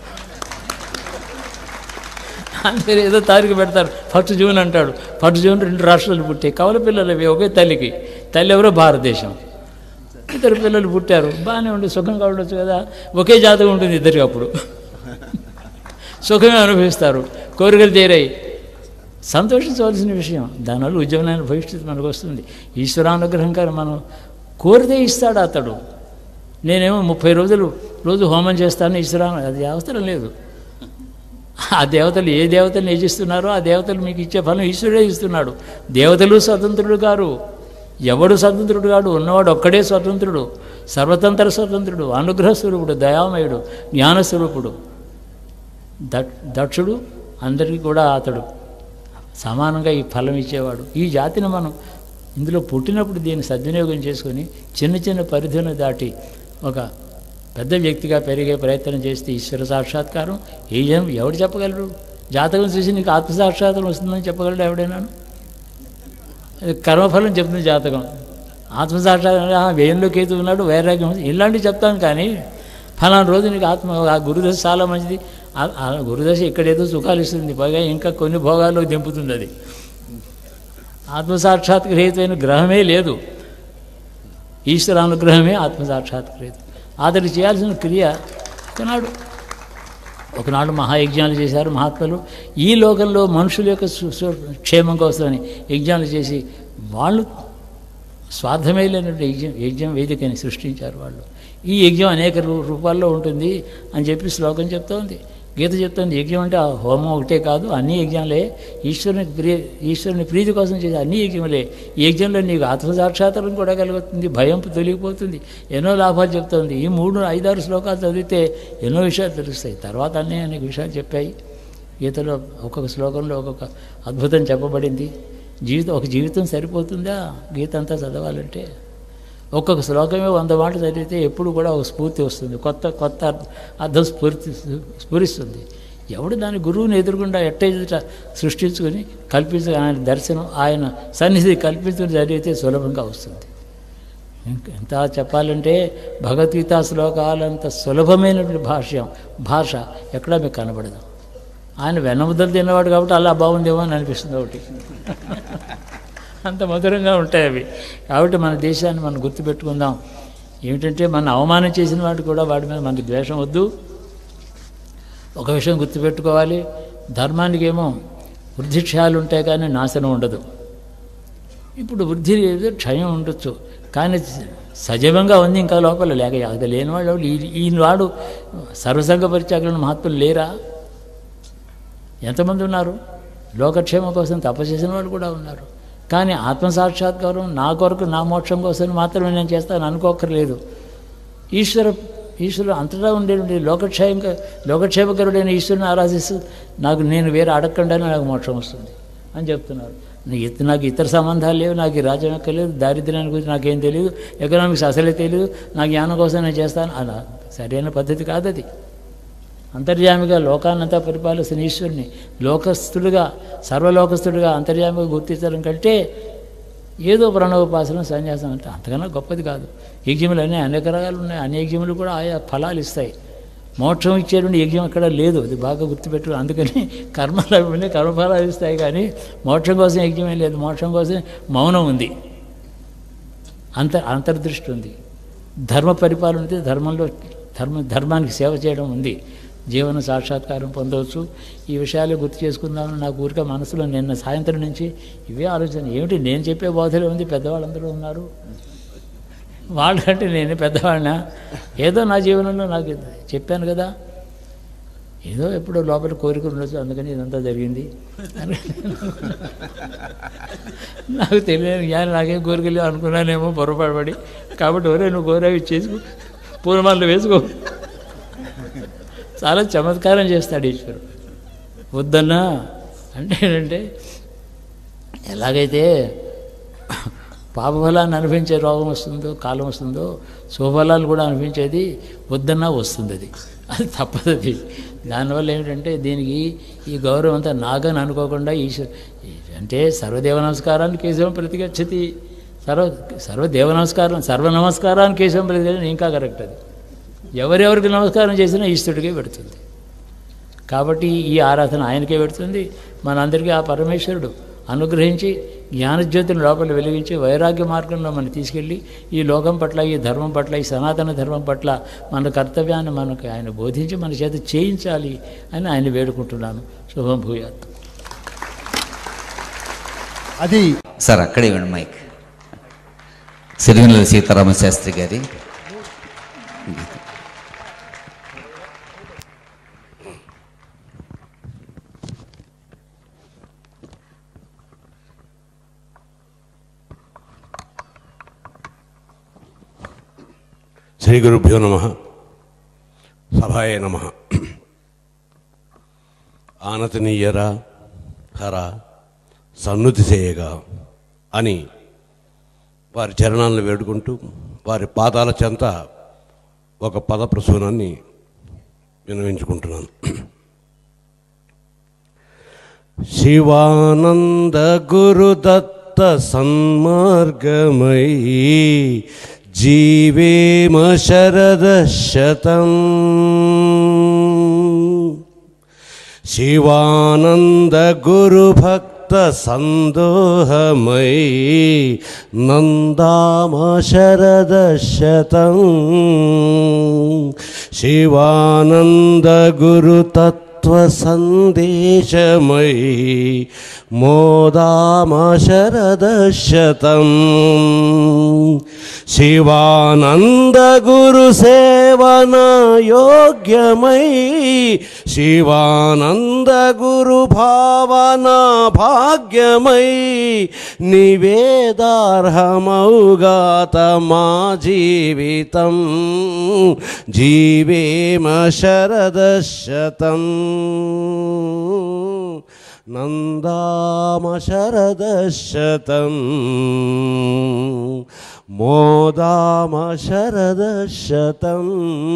అందరూ ఏదో తారీఖు పెడతారు ఫస్ట్ జూన్ అంటాడు ఫస్ట్ జూన్ రెండు రాష్ట్రాలు పుట్టాయి కవల పిల్లలు అవి ఒకే తల్లికి తల్లి ఎవరో భారతదేశం ఇద్దరు పిల్లలు పుట్టారు బాగానే ఉండి సుఖంగా ఉండొచ్చు కదా ఒకే జాతకం ఉంటుంది ఇద్దరికి అప్పుడు సుఖమే అనుభవిస్తారు కోరికలు తీరాయి సంతోషించవలసిన విషయం దానివల్ల ఉద్యమమైన భవిష్యత్తు మనకు వస్తుంది ఈశ్వరానుగ్రహం కానీ మనం కోరితే ఇస్తాడు అతడు నేనేమో ముప్పై రోజులు రోజు హోమం చేస్తాను ఈశ్వరా అది అవసరం లేదు ఆ దేవతలు ఏ దేవతలు యజిస్తున్నారో ఆ దేవతలు మీకు ఇచ్చే ఫలం ఈశ్వరుడే ఇస్తున్నాడు దేవతలు స్వతంత్రుడు గారు ఎవడు స్వతంత్రుడు కాడు ఉన్నవాడు ఒక్కడే స్వతంత్రుడు సర్వతంత్ర స్వతంత్రుడు అనుగ్రహ స్వరూపుడు దయామయుడు జ్ఞానస్వరూపుడు దట్ దక్షుడు అందరికీ కూడా అతడు సమానంగా ఈ ఫలం ఇచ్చేవాడు ఈ జాతిని మనం ఇందులో పుట్టినప్పుడు దీన్ని సద్వినియోగం చేసుకొని చిన్న చిన్న పరిధిని దాటి ఒక పెద్ద వ్యక్తిగా పెరిగే ప్రయత్నం చేస్తే ఈశ్వర సాక్షాత్కారం ఏ జనం ఎవడు చెప్పగలరు జాతకం చూసి నీకు ఆత్మసాక్షాత్కారం వస్తుందని చెప్పగలడు ఎవడైనా అది కర్మఫలం చెప్తుంది జాతకం ఆత్మసాక్షాత్కారం వేయంలో కేతు ఉన్నాడు వైరాగ్యం ఉంది. ఇలాంటివి చెప్తాను కానీ ఫలానా రోజు నీకు ఆత్మ ఆ గురుదశ చాలా మంచిది ఆ- ఆ గురుదశ ఇక్కడేదో సుఖాలు ఇస్తుంది పైగా ఇంకా కొన్ని భోగాల్లో దింపుతుంది అది ఆత్మసాక్షాత్కరహితమైన గ్రహమే లేదు ఈశ్వరానుగ్రహమే ఆత్మసాక్షాత్కరహితం అతడు చేయాల్సిన క్రియ ఒకనాడు ఒకనాడు మహాయజ్ఞాలు చేశారు మహాత్ములు ఈ లోకంలో మనుషుల యొక్క సు- సు- క్షేమం కోసమని యజ్ఞాలు చేసి వాళ్ళు స్వార్థమే లేనటువంటి యజ్ఞం యజ్ఞం వేదికని సృష్టించారు వాళ్ళు ఈ యజ్ఞం అనేక రూ- రూపాల్లో ఉంటుంది అని చెప్పి శ్లోకం చెప్తోంది గీత చెప్తుంది యజ్ఞం అంటే ఆ హోమం ఒకటే కాదు అన్ని యజ్ఞాలే ఈశ్వరుని ప్రియ ఈశ్వరుని ప్రీతి కోసం చేసే అన్ని యజ్ఞములే ఈ యజ్ఞంలో నీకు ఆత్మసాక్షాత్కారం కూడా కలుగుతుంది భయం తొలగిపోతుంది ఎన్నో లాభాలు చెప్తుంది ఈ మూడు ఐదారు శ్లోకాలు చదివితే ఎన్నో విషయాలు తెలుస్తాయి తర్వాత అన్నీ అనేక విషయాలు చెప్పాయి గీతలో ఒక్కొక్క శ్లోకంలో ఒక్కొక్క అద్భుతం చెప్పబడింది జీవితం ఒక జీవితం సరిపోతుందా గీత అంతా చదవాలంటే ఒక్కొక్క శ్లోకమే వంద మాటలు చదివితే ఎప్పుడు కూడా ఒక స్ఫూర్తి వస్తుంది కొత్త కొత్త అర్థం స్ఫూర్తి స్ఫురిస్తుంది ఎవడు దాని గురువుని ఎదురుకుండా ఎట్ట ఎదుట సృష్టించుకొని కల్పించు ఆయన దర్శనం ఆయన సన్నిధి కల్పించుకుని చదివితే సులభంగా వస్తుంది ఇంక- ఎంత చెప్పాలంటే భగవద్గీత శ్లోకాలంత సులభమైనటువంటి భాష్యం భాష ఎక్కడా మీకు కనబడదు ఆయన వెన్నముద్దలు తిన్నవాడు కాబట్టి అలా బాగుందేమో అని అనిపిస్తుంది ఒకటి అంత మధురంగా ఉంటాయి అవి కాబట్టి మన దేశాన్ని మనం గుర్తుపెట్టుకుందాం ఏమిటంటే మన అవమానం చేసిన వాడు కూడా వాడి మీద మనకి ద్వేషం వద్దు ఒక విషయం గుర్తుపెట్టుకోవాలి ధర్మానికి ఏమో వృద్ధి క్షయాలు ఉంటాయి కానీ నాశనం ఉండదు ఇప్పుడు వృద్ధి ఏదో క్షయం ఉండొచ్చు కానీ సజీవంగా ఉంది ఇంకా లోపల లేక అది లేనివాడు ఈ- ఈయనవాడు సర్వసంగ పరిత్యాగులను మహాత్ములు లేరా ఎంతమంది ఉన్నారు లోకక్షేమం కోసం తపస్సు చేసిన వాళ్ళు కూడా ఉన్నారు కానీ ఆత్మసాక్షాత్కారం నా కొరకు నా మోక్షం కోసం మాత్రమే నేను చేస్తాను అనుకోక్కర్లేదు ఈశ్వర ఈశ్వరుడు అంతటా ఉండేటువంటి లోకక్షేమ లోకక్షేమకరుడైన ఈశ్వరుని ఆరాధిస్తూ నాకు నేను వేరే అడగకుండానే నాకు మోక్షం వస్తుంది అని చెప్తున్నారు నాకు ఇత- నాకు ఇతర సంబంధాలు లేవు నాకు ఈ రాజ్యం ఎక్కలేదు దారిద్ర్యాన్ని గురించి నాకేం తెలియదు ఎకనామిక్స్ అసలే తెలియదు నా జ్ఞానం కోసం నేను చేస్తాను అలా సరైన పద్ధతి కాదు అది అంతర్యామిగా లోకాన్నంతా పరిపాలిస్తున్న ఈశ్వరుని లోకస్థుడుగా సర్వలోకస్థుడుగా అంతర్యామిగా గుర్తించడం కంటే ఏదో ప్రణవోపాసన సన్యాసం అంటే అంతకన్నా గొప్పది కాదు యజ్ఞములు అన్నీ అనేక రకాలు ఉన్నాయి అన్ని యజ్ఞములు కూడా ఆయా ఫలాలు ఇస్తాయి మోక్షం ఇచ్చేటువంటి యజ్ఞం ఎక్కడ లేదు అది బాగా గుర్తుపెట్టు అందుకని కర్మలు అవి ఉన్నాయి కర్మఫలాలు ఇస్తాయి కానీ మోక్షం కోసం యజ్ఞమే లేదు మోక్షం కోసం మౌనం ఉంది అంత అంతర్దృష్టి ఉంది ధర్మ పరిపాలన ఉంది ధర్మంలో ధర్మ ధర్మానికి సేవ చేయడం ఉంది జీవన సాక్షాత్కారం పొందవచ్చు ఈ విషయాలు గుర్తు చేసుకుందామని నాకు ఊరిక మనసులో నిన్న సాయంత్రం నుంచి ఇవే ఆలోచన ఏమిటి నేను చెప్పే బోధలే ఉంది పెద్దవాళ్ళందరూ ఉన్నారు వాళ్ళకంటే నేను పెద్దవాడినా ఏదో నా జీవనంలో నాకు చెప్పాను కదా ఏదో ఎప్పుడో లోపల కోరిక ఉండొచ్చు అందుకని ఇదంతా జరిగింది అని నాకు తెలియదు జ్ఞానం నాకేం కోరికలు అనుకున్నానేమో పొరపాటుపడి కాబట్టి ఒరే నువ్వు కోరావి చేసుకో పూర్వమాలు వేసుకో చాలా చమత్కారం చేస్తాడు ఈశ్వరుడు వద్దన్నా అంటే ఏంటంటే ఎలాగైతే పాపఫలాన్ని అనుభవించే రోగం వస్తుందో కాలం వస్తుందో శుభఫలాలు కూడా అనుభవించేది వద్దన్నా వస్తుంది అది అది తప్పదు అది దానివల్ల ఏమిటంటే దీనికి ఈ గౌరవం అంతా నాగని అనుకోకుండా ఈశ్వర అంటే సర్వదేవ నమస్కారాన్ని కేశవం ప్రతిగచ్చతి సర్వ సర్వదేవ నమస్కారం సర్వ నమస్కారాన్ని కేశవం ప్రతిగచ్చతి ఇంకా కరెక్ట్ అది ఎవరెవరికి నమస్కారం చేసినా ఈశ్వరుడికే పెడుతుంది కాబట్టి ఈ ఆరాధన ఆయనకే పెడుతుంది మనందరికీ ఆ పరమేశ్వరుడు అనుగ్రహించి జ్ఞానజ్యోతిని లోపల వెలిగించి వైరాగ్య మార్గంలో మనం తీసుకెళ్ళి ఈ లోకం పట్ల ఈ ధర్మం పట్ల ఈ సనాతన ధర్మం పట్ల మన కర్తవ్యాన్ని మనకు ఆయన బోధించి మన చేత చేయించాలి అని ఆయన వేడుకుంటున్నాను శుభం భూయాత్ అది సార్ అక్కడే ఇవ్వండి మైక్ సిరివెన్నెల సీతారామ శాస్త్రి గారి శ్రీ గురుభ్యో నమ సభాయ నమ ఆనతనీయరా హర సన్నుతి చేయగా అని వారి చరణాలను వేడుకుంటూ వారి పాదాల చెంత ఒక పద ప్రసూనాన్ని వినవించుకుంటున్నాను శివానంద గురుదత్త సన్మార్గమై జీవేమ శరద శతం శివానంద గురుభక్త సందోహమై నందామ శరద శతం శివానంద గురు తత్వ तत्त्वसन्देशमयी मोदाम शरदशतम् शिवानन्दगुरुसेवना योग्यमयी शिवानन्दगुरुभावना भाग्यमयी निवेदार्हमौगात मा जीवितं जीवेम शरदशतम् नन्दाम शरदशतम् मोदाम शरदशतम्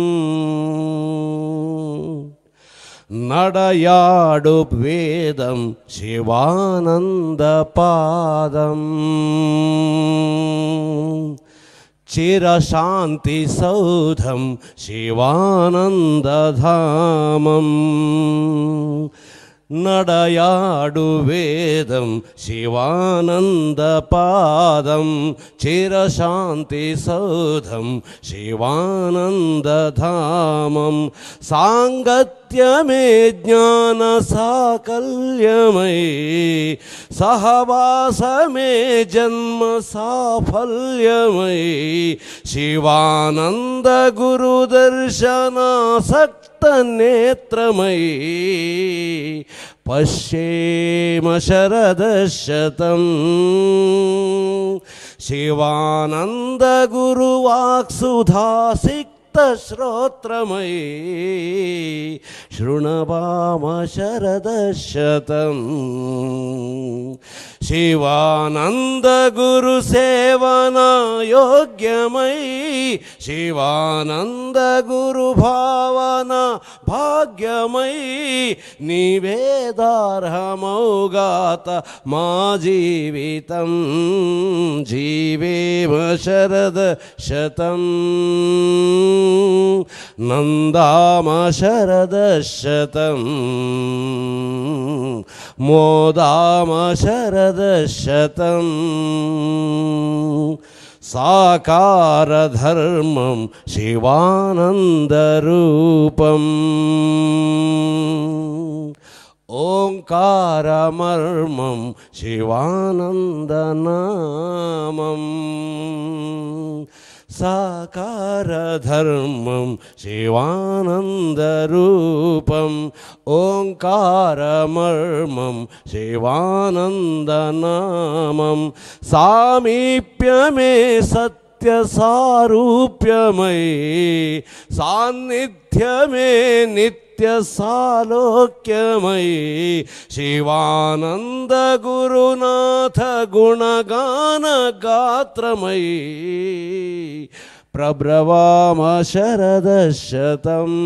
నడయాడు వేదం శివానందపాదం చిరశాంతి సౌధం శివానందధామం నడయాడు వేదం శివానందపాదం చిరశాంతి సౌధం శివానందధామం సాంగత్యమే జ్ఞాన సాకల్యమై సహవాసమే జన్మ సాఫల్యమై శివానంద గురుదర్శనాసక్త నేత్రమై పశ్యేమ శరదశతం శివానంద గురువాక్సుధాసిక్ श्रोत्रमयी शृणवाम शरदशतम् शिवानन्दगुरुसेवना योग्यमयी शिवानन्दगुरुभावना भाग्यमयी निवेदार्हमौगात मा जीवितं जीवेम शरदशतम् नन्दाम शरदशतम् मोदाम शरदशतम् साकारधर्मं शिवानन्दरूपम् ओङ्कारमर्मं शिवानन्दनामम् साकारधर्मं शिवानन्दरूपम् ओङ्कारमर्मं शिवानन्दनामं सामीप्यमे सत्यसारूप्यमयी सान्निध्यमे नित्य नित्यसालोक्यमयी शिवानन्दगुरुनाथ गुणगानगात्रमयी प्रब्रवाम शरदशतम्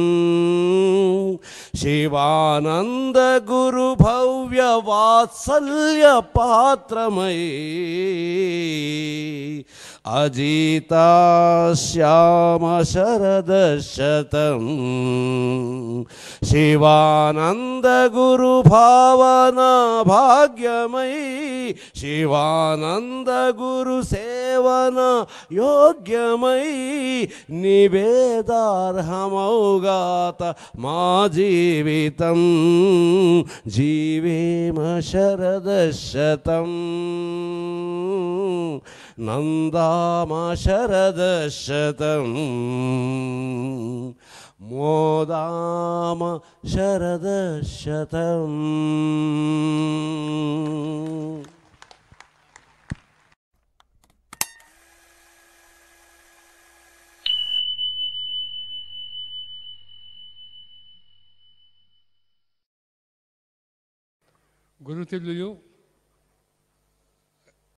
शिवानन्दगुरुभव्यवात्सल्यपात्रमयी अजिता श्याम शरदशतम् शिवानन्दगुरुभावना भाग्यमयी शिवानन्दगुरुसेवना योग्यमयी निवेदार्हमौगात मा जीवितं जीवेम शरदशतम् नन्दाम शरदशतम् मोदाम शरदशतम् గురుతుల్యులు